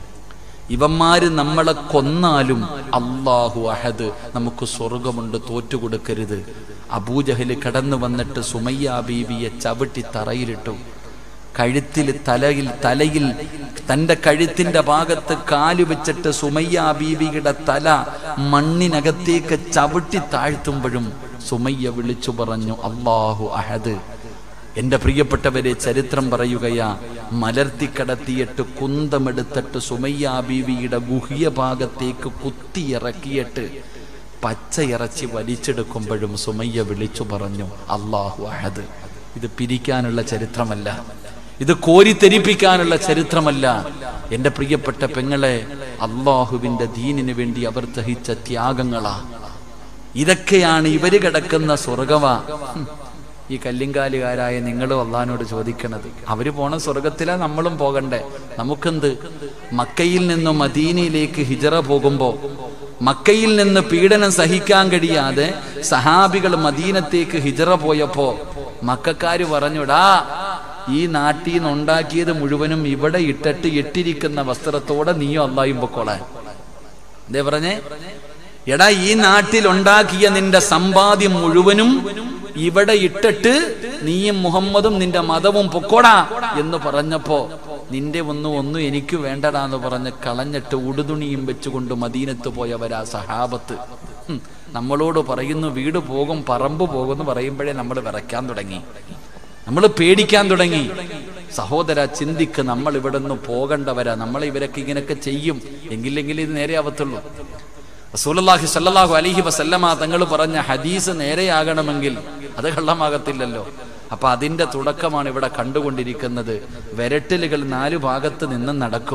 ഇവന്മാര് നമ്മളെ കൊന്നാലും അള്ളാഹു അഹദ് നമുക്ക് സ്വർഗമുണ്ട് തോറ്റുകൊടുക്കരുത് അബൂജഹല് കടന്നു വന്നിട്ട് സുമയ്യ ബീബിയെ ചവിട്ടി തറയിലിട്ടു കഴുത്തിൽ തലയിൽ തലയിൽ തൻ്റെ കഴുത്തിൻ്റെ ഭാഗത്ത് കാല് വെച്ചിട്ട് സുമയ്യ ബീബിയുടെ തല മണ്ണിനകത്തേക്ക് ചവിട്ടി താഴ്ത്തുമ്പോഴും സുമയ്യ വിളിച്ചു പറഞ്ഞു അള്ളാഹു അഹദ് എൻ്റെ പ്രിയപ്പെട്ടവരെ ചരിത്രം പറയുകയാ മലർത്തിക്കടത്തിയിട്ട് കുന്തമെടുത്തിട്ട് സുമയ്യ ബീവിയുടെ ഗുഹ്യ ഭാഗത്തേക്ക് കുത്തിയിറക്കിയിട്ട് പച്ചയിറച്ചി വലിച്ചെടുക്കുമ്പോഴും സുമയ്യ വിളിച്ചു പറഞ്ഞു അള്ളാഹു അഹദ് ഇത് പിരിക്കാനുള്ള ചരിത്രമല്ല ഇത് കോരിത്തെരിപ്പിക്കാനുള്ള ചരിത്രമല്ല എൻ്റെ പ്രിയപ്പെട്ട പെങ്ങളെ അള്ളാഹുവിൻ്റെ ദീനിന് വേണ്ടി അവർ ദഹിച്ച ത്യാഗങ്ങളാ ഇതൊക്കെയാണ് ഇവര് കിടക്കുന്ന സ്വർഗവ ഹും. ഈ കല്ലിങ്കാലുകാരായ നിങ്ങളും അള്ളഹാനോട് ചോദിക്കണത് അവര് പോണ സ്വർഗത്തിലാ നമ്മളും പോകണ്ടേ നമുക്കെന്ത് മക്കയിൽ നിന്നും മദീനയിലേക്ക് ഹിജറ പോകുമ്പോ മക്കയിൽ നിന്ന് പീഡനം സഹിക്കാൻ കഴിയാതെ സഹാബികൾ മദീനത്തേക്ക് ഹിജറ പോയപ്പോ മക്കാര് പറഞ്ഞുടാ ഈ നാട്ടിൽ നിന്ന് ഉണ്ടാക്കിയത് മുഴുവനും ഇവിടെ ഇട്ടിട്ട് ഇട്ടിരിക്കുന്ന വസ്ത്രത്തോടെ നീയോ അള്ളായും പൊക്കോളാൻ എന്തേ പറഞ്ഞേ എടാ ഈ നാട്ടിൽ ഉണ്ടാക്കിയ നിന്റെ സമ്പാദ്യം മുഴുവനും ഇവിടെ ഇട്ടിട്ട് നീയും മുഹമ്മദും നിന്റെ മതവും പൊക്കോടാ എന്ന് പറഞ്ഞപ്പോ നിന്റെ ഒന്നും ഒന്നും എനിക്ക് വേണ്ടടാ എന്ന് പറഞ്ഞ് കളഞ്ഞിട്ട് ഉടുതുണിയും വെച്ചുകൊണ്ട് മദീനത്ത് പോയവരാ സഹാബത്ത് ഹും, നമ്മളോട് പറയുന്നു വീട് പോകും പറമ്പ് പോകും പറയുമ്പോഴേ നമ്മൾ വിറയ്ക്കാൻ തുടങ്ങി നമ്മൾ പേടിക്കാൻ തുടങ്ങി സഹോദര ചിന്തിക്ക് നമ്മൾ ഇവിടെ നിന്ന് പോകേണ്ടവരാ നമ്മൾ ഇവരൊക്കെ ഇങ്ങനെയൊക്കെ ചെയ്യും എങ്കിലെങ്കിൽ ഇത് നേരെ ആവത്തുള്ളൂ റസൂലുള്ളാഹി സല്ലല്ലാഹു അലൈഹി വസല്ലമ തങ്ങൾ പറഞ്ഞ ഹദീസ് നേരെയാകണമെങ്കിൽ അത് കള്ളമാകത്തില്ലല്ലോ അപ്പൊ അതിന്റെ തുടക്കമാണ് ഇവിടെ കണ്ടുകൊണ്ടിരിക്കുന്നത് വിരട്ടലുകൾ നാലു ഭാഗത്ത് നിന്നും നടക്കും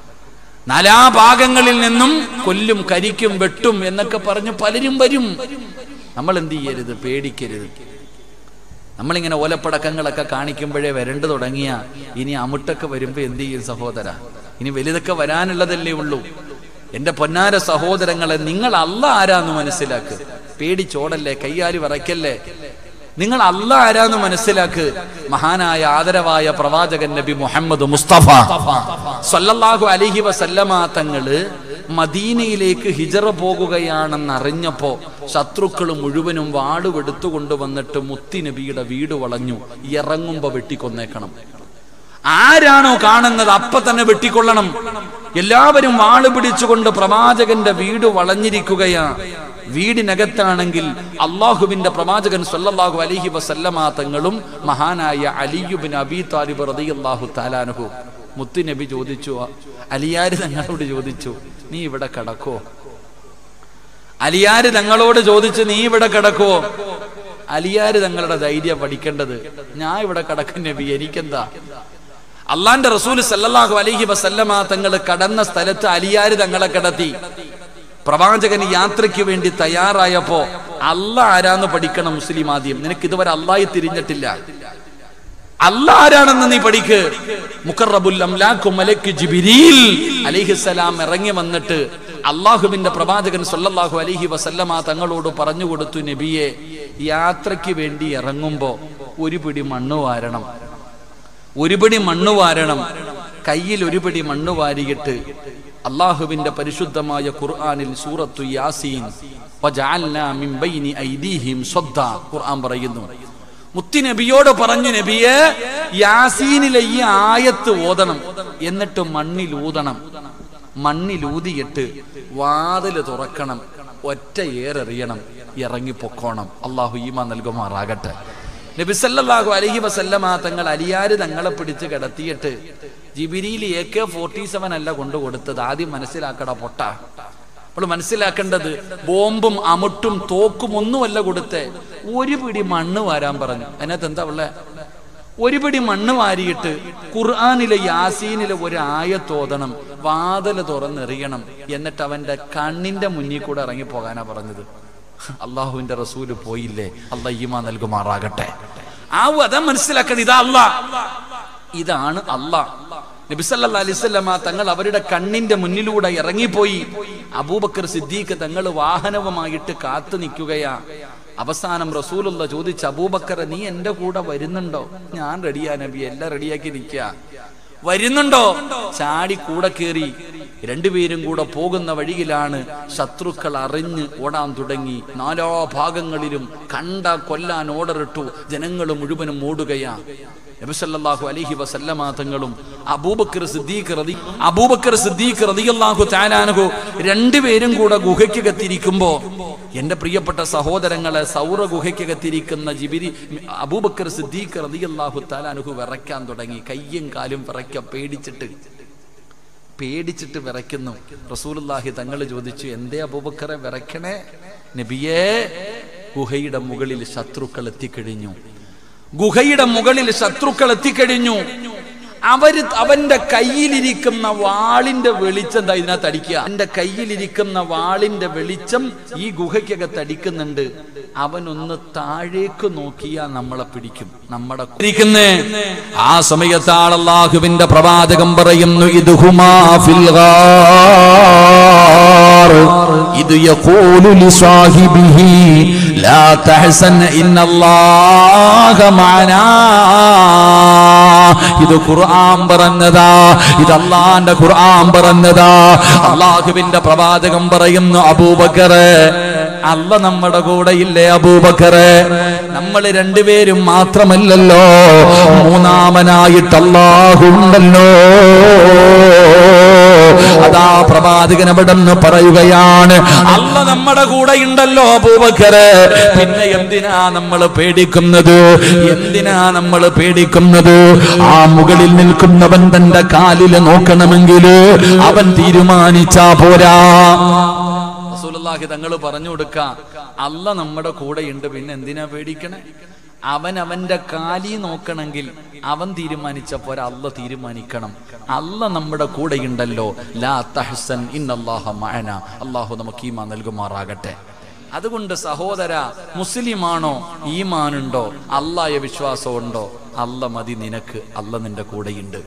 നാലാ ഭാഗങ്ങളിൽ നിന്നും കൊല്ലും കരിക്കും വെട്ടും എന്നൊക്കെ പറഞ്ഞ് പലരും വരും നമ്മൾ എന്ത് ചെയ്യരുത് പേടിക്കരുത് നമ്മളിങ്ങനെ ഓലപ്പടക്കങ്ങളൊക്കെ കാണിക്കുമ്പോഴേ വരണ്ടു തുടങ്ങിയ ഇനി അമുട്ടൊക്കെ വരുമ്പോ എന്ത് ചെയ്യും സഹോദര ഇനി വലുതൊക്കെ വരാനുള്ളതല്ലേ ഉള്ളൂ എന്റെ പൊന്നാര സഹോദരങ്ങളെ നിങ്ങൾ അല്ല ആരാന്ന് മനസ്സിലാക്ക് പേടിച്ചോടല്ലേ കയ്യാലി വിറയ്ക്കല്ലേ നിങ്ങൾ അല്ല ആരാന്ന് മനസ്സിലാക്ക് മഹാനായ ആദരവായ പ്രവാചകൻ നബി മുഹമ്മദ് മുസ്തഫ സല്ലല്ലാഹു അലൈഹി വസല്ലമ തങ്ങള് മദീനയിലേക്ക് ഹിജറ പോകുകയാണെന്ന് അറിഞ്ഞപ്പോ ശത്രുക്കൾ മുഴുവനും വാടുവെടുത്തു കൊണ്ടുവന്നിട്ട് മുത്തി നബിയുടെ വീട് വളഞ്ഞു ഇറങ്ങുമ്പോ വെട്ടിക്കൊന്നേക്കണം ആരാണോ കാണുന്നത് അപ്പൊ തന്നെ വെട്ടിക്കൊള്ളണം എല്ലാവരും വാള് പിടിച്ചുകൊണ്ട് പ്രവാചകന്റെ വീട് വളഞ്ഞിരിക്കുകയാ വീടിനകത്താണെങ്കിൽ അള്ളാഹുവിന്റെ പ്രവാചകൻ സല്ലല്ലാഹു അലൈഹി വസല്ലമ തങ്ങളും മഹാനായ അലിയുബിൻ അബി താലിബ് റളിയല്ലാഹു താലാനുഹു മുത്തുനബി ചോദിച്ചു അലിയാര് തങ്ങളോട് ചോദിച്ചു നീ ഇവിടെ കിടക്കോ അലിയാര് തങ്ങളോട് ചോദിച്ചു നീ ഇവിടെ കിടക്കോ അലിയാര് തങ്ങളുടെ ധൈര്യം പഠിക്കേണ്ടത് ഞാൻ ഇവിടെ കിടക്കും നബി എനിക്കെന്താ അള്ളാന്റെ റസൂൽ സല്ലല്ലാഹു അലൈഹി വസല്ലമ തങ്ങൾ കടന്ന സ്ഥലത്ത് അലിയാര് തങ്ങളെ കിടത്തി പ്രവാചകൻ യാത്രയ്ക്ക് വേണ്ടി തയ്യാറായപ്പോ അല്ല ആരാന്ന് പഠിക്കണം മുസ്ലിം ആദ്യം നിനക്ക് ഇതുവരെ അള്ളായി തിരിഞ്ഞിട്ടില്ല അല്ല ആരാണെന്ന് നീ പഠിക്ക് മുഖറബുൽ അംലാഖു മലക്ക് ജിബിരീൽ അലിഹിസലാം ഇറങ്ങി വന്നിട്ട് അള്ളാഹുവിന്റെ പ്രവാചകൻ സല്ലല്ലാഹു അലൈഹി വസല്ലമ തങ്ങളോട് പറഞ്ഞു കൊടുത്തു നബിയെ യാത്രയ്ക്ക് വേണ്ടി ഇറങ്ങുമ്പോ ഒരു പിടി മണ്ണ് വാരണം ഒരു പിടി മണ്ണ് വാരണം കയ്യിൽ ഒരു പിടി മണ്ണ് വാരിയിട്ട് അള്ളാഹുവിന്റെ പരിശുദ്ധമായ ഖുർആനിൽ സൂറത്തു യാസീൻ വജഅൽനാ മിൻ ബൈനി ഐദീഹിം സ്വദ്ദ ഖുർആൻ പറയുന്നു മുത്തി നബിയോട് പറഞ്ഞു നബിയെ യാസീനിലെ ഈ ആയത്ത് ഓതണം എന്നിട്ട് മണ്ണിൽ ഊതണം മണ്ണിൽ ഊതിയിട്ട് വാതില് തുറക്കണം ഒറ്റ ഏറെറിയണം ഇറങ്ങി പൊക്കോണം അള്ളാഹു ഈമ നൽകുമാറാകട്ടെ നബി സല്ലല്ലാഹു അലൈഹി വസല്ലമ തങ്ങൾ അലിയാര് തങ്ങളെ പിടിച്ച് കിടത്തിയിട്ട് ജിബിരിയിൽ എ കെ ഫോർട്ടി സെവൻ അല്ല കൊണ്ടു കൊടുത്തത് ആദ്യം മനസ്സിലാക്കട പൊട്ട നമ്മൾ മനസ്സിലാക്കേണ്ടത് ബോംബും അമുട്ടും തോക്കും ഒന്നുമല്ല കൊടുത്തേ ഒരു പിടി മണ്ണ് വാരാൻ പറഞ്ഞു അതിനകത്ത് എന്താ ഉള്ളേ ഒരു പിടി മണ്ണ് വാരിയിട്ട് ഖുർആാനിലെ യാസീനിലെ ഒരു ആയത്തോതണം വാതല തുറന്നെറിയണം എന്നിട്ട് അവന്റെ കണ്ണിന്റെ മുന്നിൽ കൂടെ ഇറങ്ങി പോകാനാ പറഞ്ഞത് അള്ളാഹുവിന്റെ റസൂല് പോയില്ലേ അല്ല ഈമ നൽകുമാറാകട്ടെ ആ വധം മനസ്സിലാക്കണം ഇതാ അല്ല ഇതാണ് അല്ലാ നബിസല്ലാ അലിസ്വല്ലമ തങ്ങൾ അവരുടെ കണ്ണിന്റെ മുന്നിലൂടെ ഇറങ്ങിപ്പോയി അബൂബക്കർ സിദ്ദീഖ് തങ്ങൾ വാഹനവുമായിട്ട് കാത്തു നിൽക്കുകയാ അവസാനം റസൂലുള്ള ചോദിച്ച അബൂബക്കർ നീ എന്റെ കൂടെ വരുന്നുണ്ടോ ഞാൻ റെഡിയാ നബി എല്ലാം റെഡിയാക്കി നിൽക്കുക വരുന്നുണ്ടോ ചാടി കൂടെ കയറി രണ്ടുപേരും കൂടെ പോകുന്ന വഴിയിലാണ് ശത്രുക്കൾ അറിഞ്ഞ് ഓടാൻ തുടങ്ങി നാലോ ഭാഗങ്ങളിലും കണ്ട കൊല്ലാൻ ഓർഡറിട്ടു ജനങ്ങൾ മുഴുവനും ഓടുകയാ നബിസല്ലാഹു അലൈഹി വസല്ലമ തങ്ങളും അബൂബക്കർ സിദ്ദീഖ് റതി അബൂബക്കർ സിദ്ദീഖ് റതിയല്ലാഹു താലാനഹു രണ്ടുപേരും കൂടെ ഗുഹയ്ക്കകത്തിരിക്കുമ്പോ എന്റെ പ്രിയപ്പെട്ട സഹോദരങ്ങളെ സൗറ ഗുഹയ്ക്കകത്തിരിക്കുന്ന ജിബിരി അബൂബക്കർ സിദ്ദീഖ് റതിയല്ലാഹു താലാനഹു വിറയ്ക്കാൻ തുടങ്ങി കയ്യും കാലും വിറയ്ക്ക പേടിച്ചിട്ട് പേടിച്ചിട്ട് വിറയ്ക്കുന്നു റസൂലുള്ളാഹി തങ്ങൾ ചോദിച്ചു എന്തേ അബൂബക്കറെ വിറയ്ക്കണേ നബിയേ ഗുഹയുടെ മുകളിൽ ശത്രുക്കൾ എത്തിക്കഴിഞ്ഞു ഗുഹയുടെ മുകളിൽ ശത്രുക്കൾ എത്തിക്കഴിഞ്ഞു അവര് അവന്റെ കയ്യിലിരിക്കുന്ന വാളിന്റെ വെളിച്ചം എന്താ ഇതിനകത്ത് അടിക്കുക അവന്റെ കയ്യിലിരിക്കുന്ന വാളിന്റെ വെളിച്ചം ഈ ഗുഹയ്ക്കകത്ത് അടിക്കുന്നുണ്ട് അവനൊന്ന് താഴേക്ക് നോക്കിയാ നമ്മളെ പിടിക്കും നമ്മുടെ ഇരിക്കുന്നേ ആ സമയത്താണ് അള്ളാഹുവിന്റെ പ്രവാചകം പറയുന്നു ഇത് ഹുമാ ഫിൽ ഗാർ. ഇത് യഖൂലു ലിസ്വാഹിബിഹി ലാ തഹ്സൻ ഇന്നല്ലാഹ മഅനാ ഇത് ഖുർആൻ പറഞ്ഞതാ ഇത് അള്ളാന്റെ ഖുർആൻ പറഞ്ഞതാ അള്ളാഹുവിന്റെ പ്രവാചകം പറയുന്നു അബൂബക്കറെ അല്ല നമ്മുടെ കൂടെ ഇല്ലേ അബൂബക്കറെ നമ്മൾ രണ്ടുപേരും മാത്രമല്ലല്ലോ മൂന്നാമനായിട്ട് അള്ളാഹു ഉണ്ടല്ലോ അതാ പ്രവാചകൻ അവിടെ നിന്ന് പറയുകയാണ് അല്ല നമ്മുടെ കൂടെ ഉണ്ടല്ലോ അബൂബക്കറെ പിന്നെ എന്തിനാ നമ്മൾ പേടിക്കുന്നത് എന്തിനാ നമ്മൾ പേടിക്കുന്നത് ആ മുകളിൽ നിൽക്കുന്നവൻ തന്റെ കാലില് നോക്കണമെങ്കിൽ അവൻ തീരുമാനിച്ചാ പോരാ റസൂലുള്ളാഹി തങ്ങൾ പറഞ്ഞു കൊടുക്ക അല്ല നമ്മുടെ കൂടെയുണ്ട് പിന്നെ എന്തിനാ പേടിക്കണേ അവൻ അവന്റെ കാലി നോക്കണമെങ്കിൽ അവൻ തീരുമാനിച്ച പോരാ അല്ല തീരുമാനിക്കണം അല്ല നമ്മുടെ കൂടെയുണ്ടല്ലോ ലാ തഹ്സൻ ഇന്നല്ലാഹ മഅന അള്ളാഹു നമുക്ക് ഈമാ നൽകുമാറാകട്ടെ അതുകൊണ്ട് സഹോദര മുസ്ലിമാണോ ഈമാനുണ്ടോ അള്ളായ വിശ്വാസമുണ്ടോ അല്ല മതി നിനക്ക് അല്ല നിന്റെ കൂടെയുണ്ട്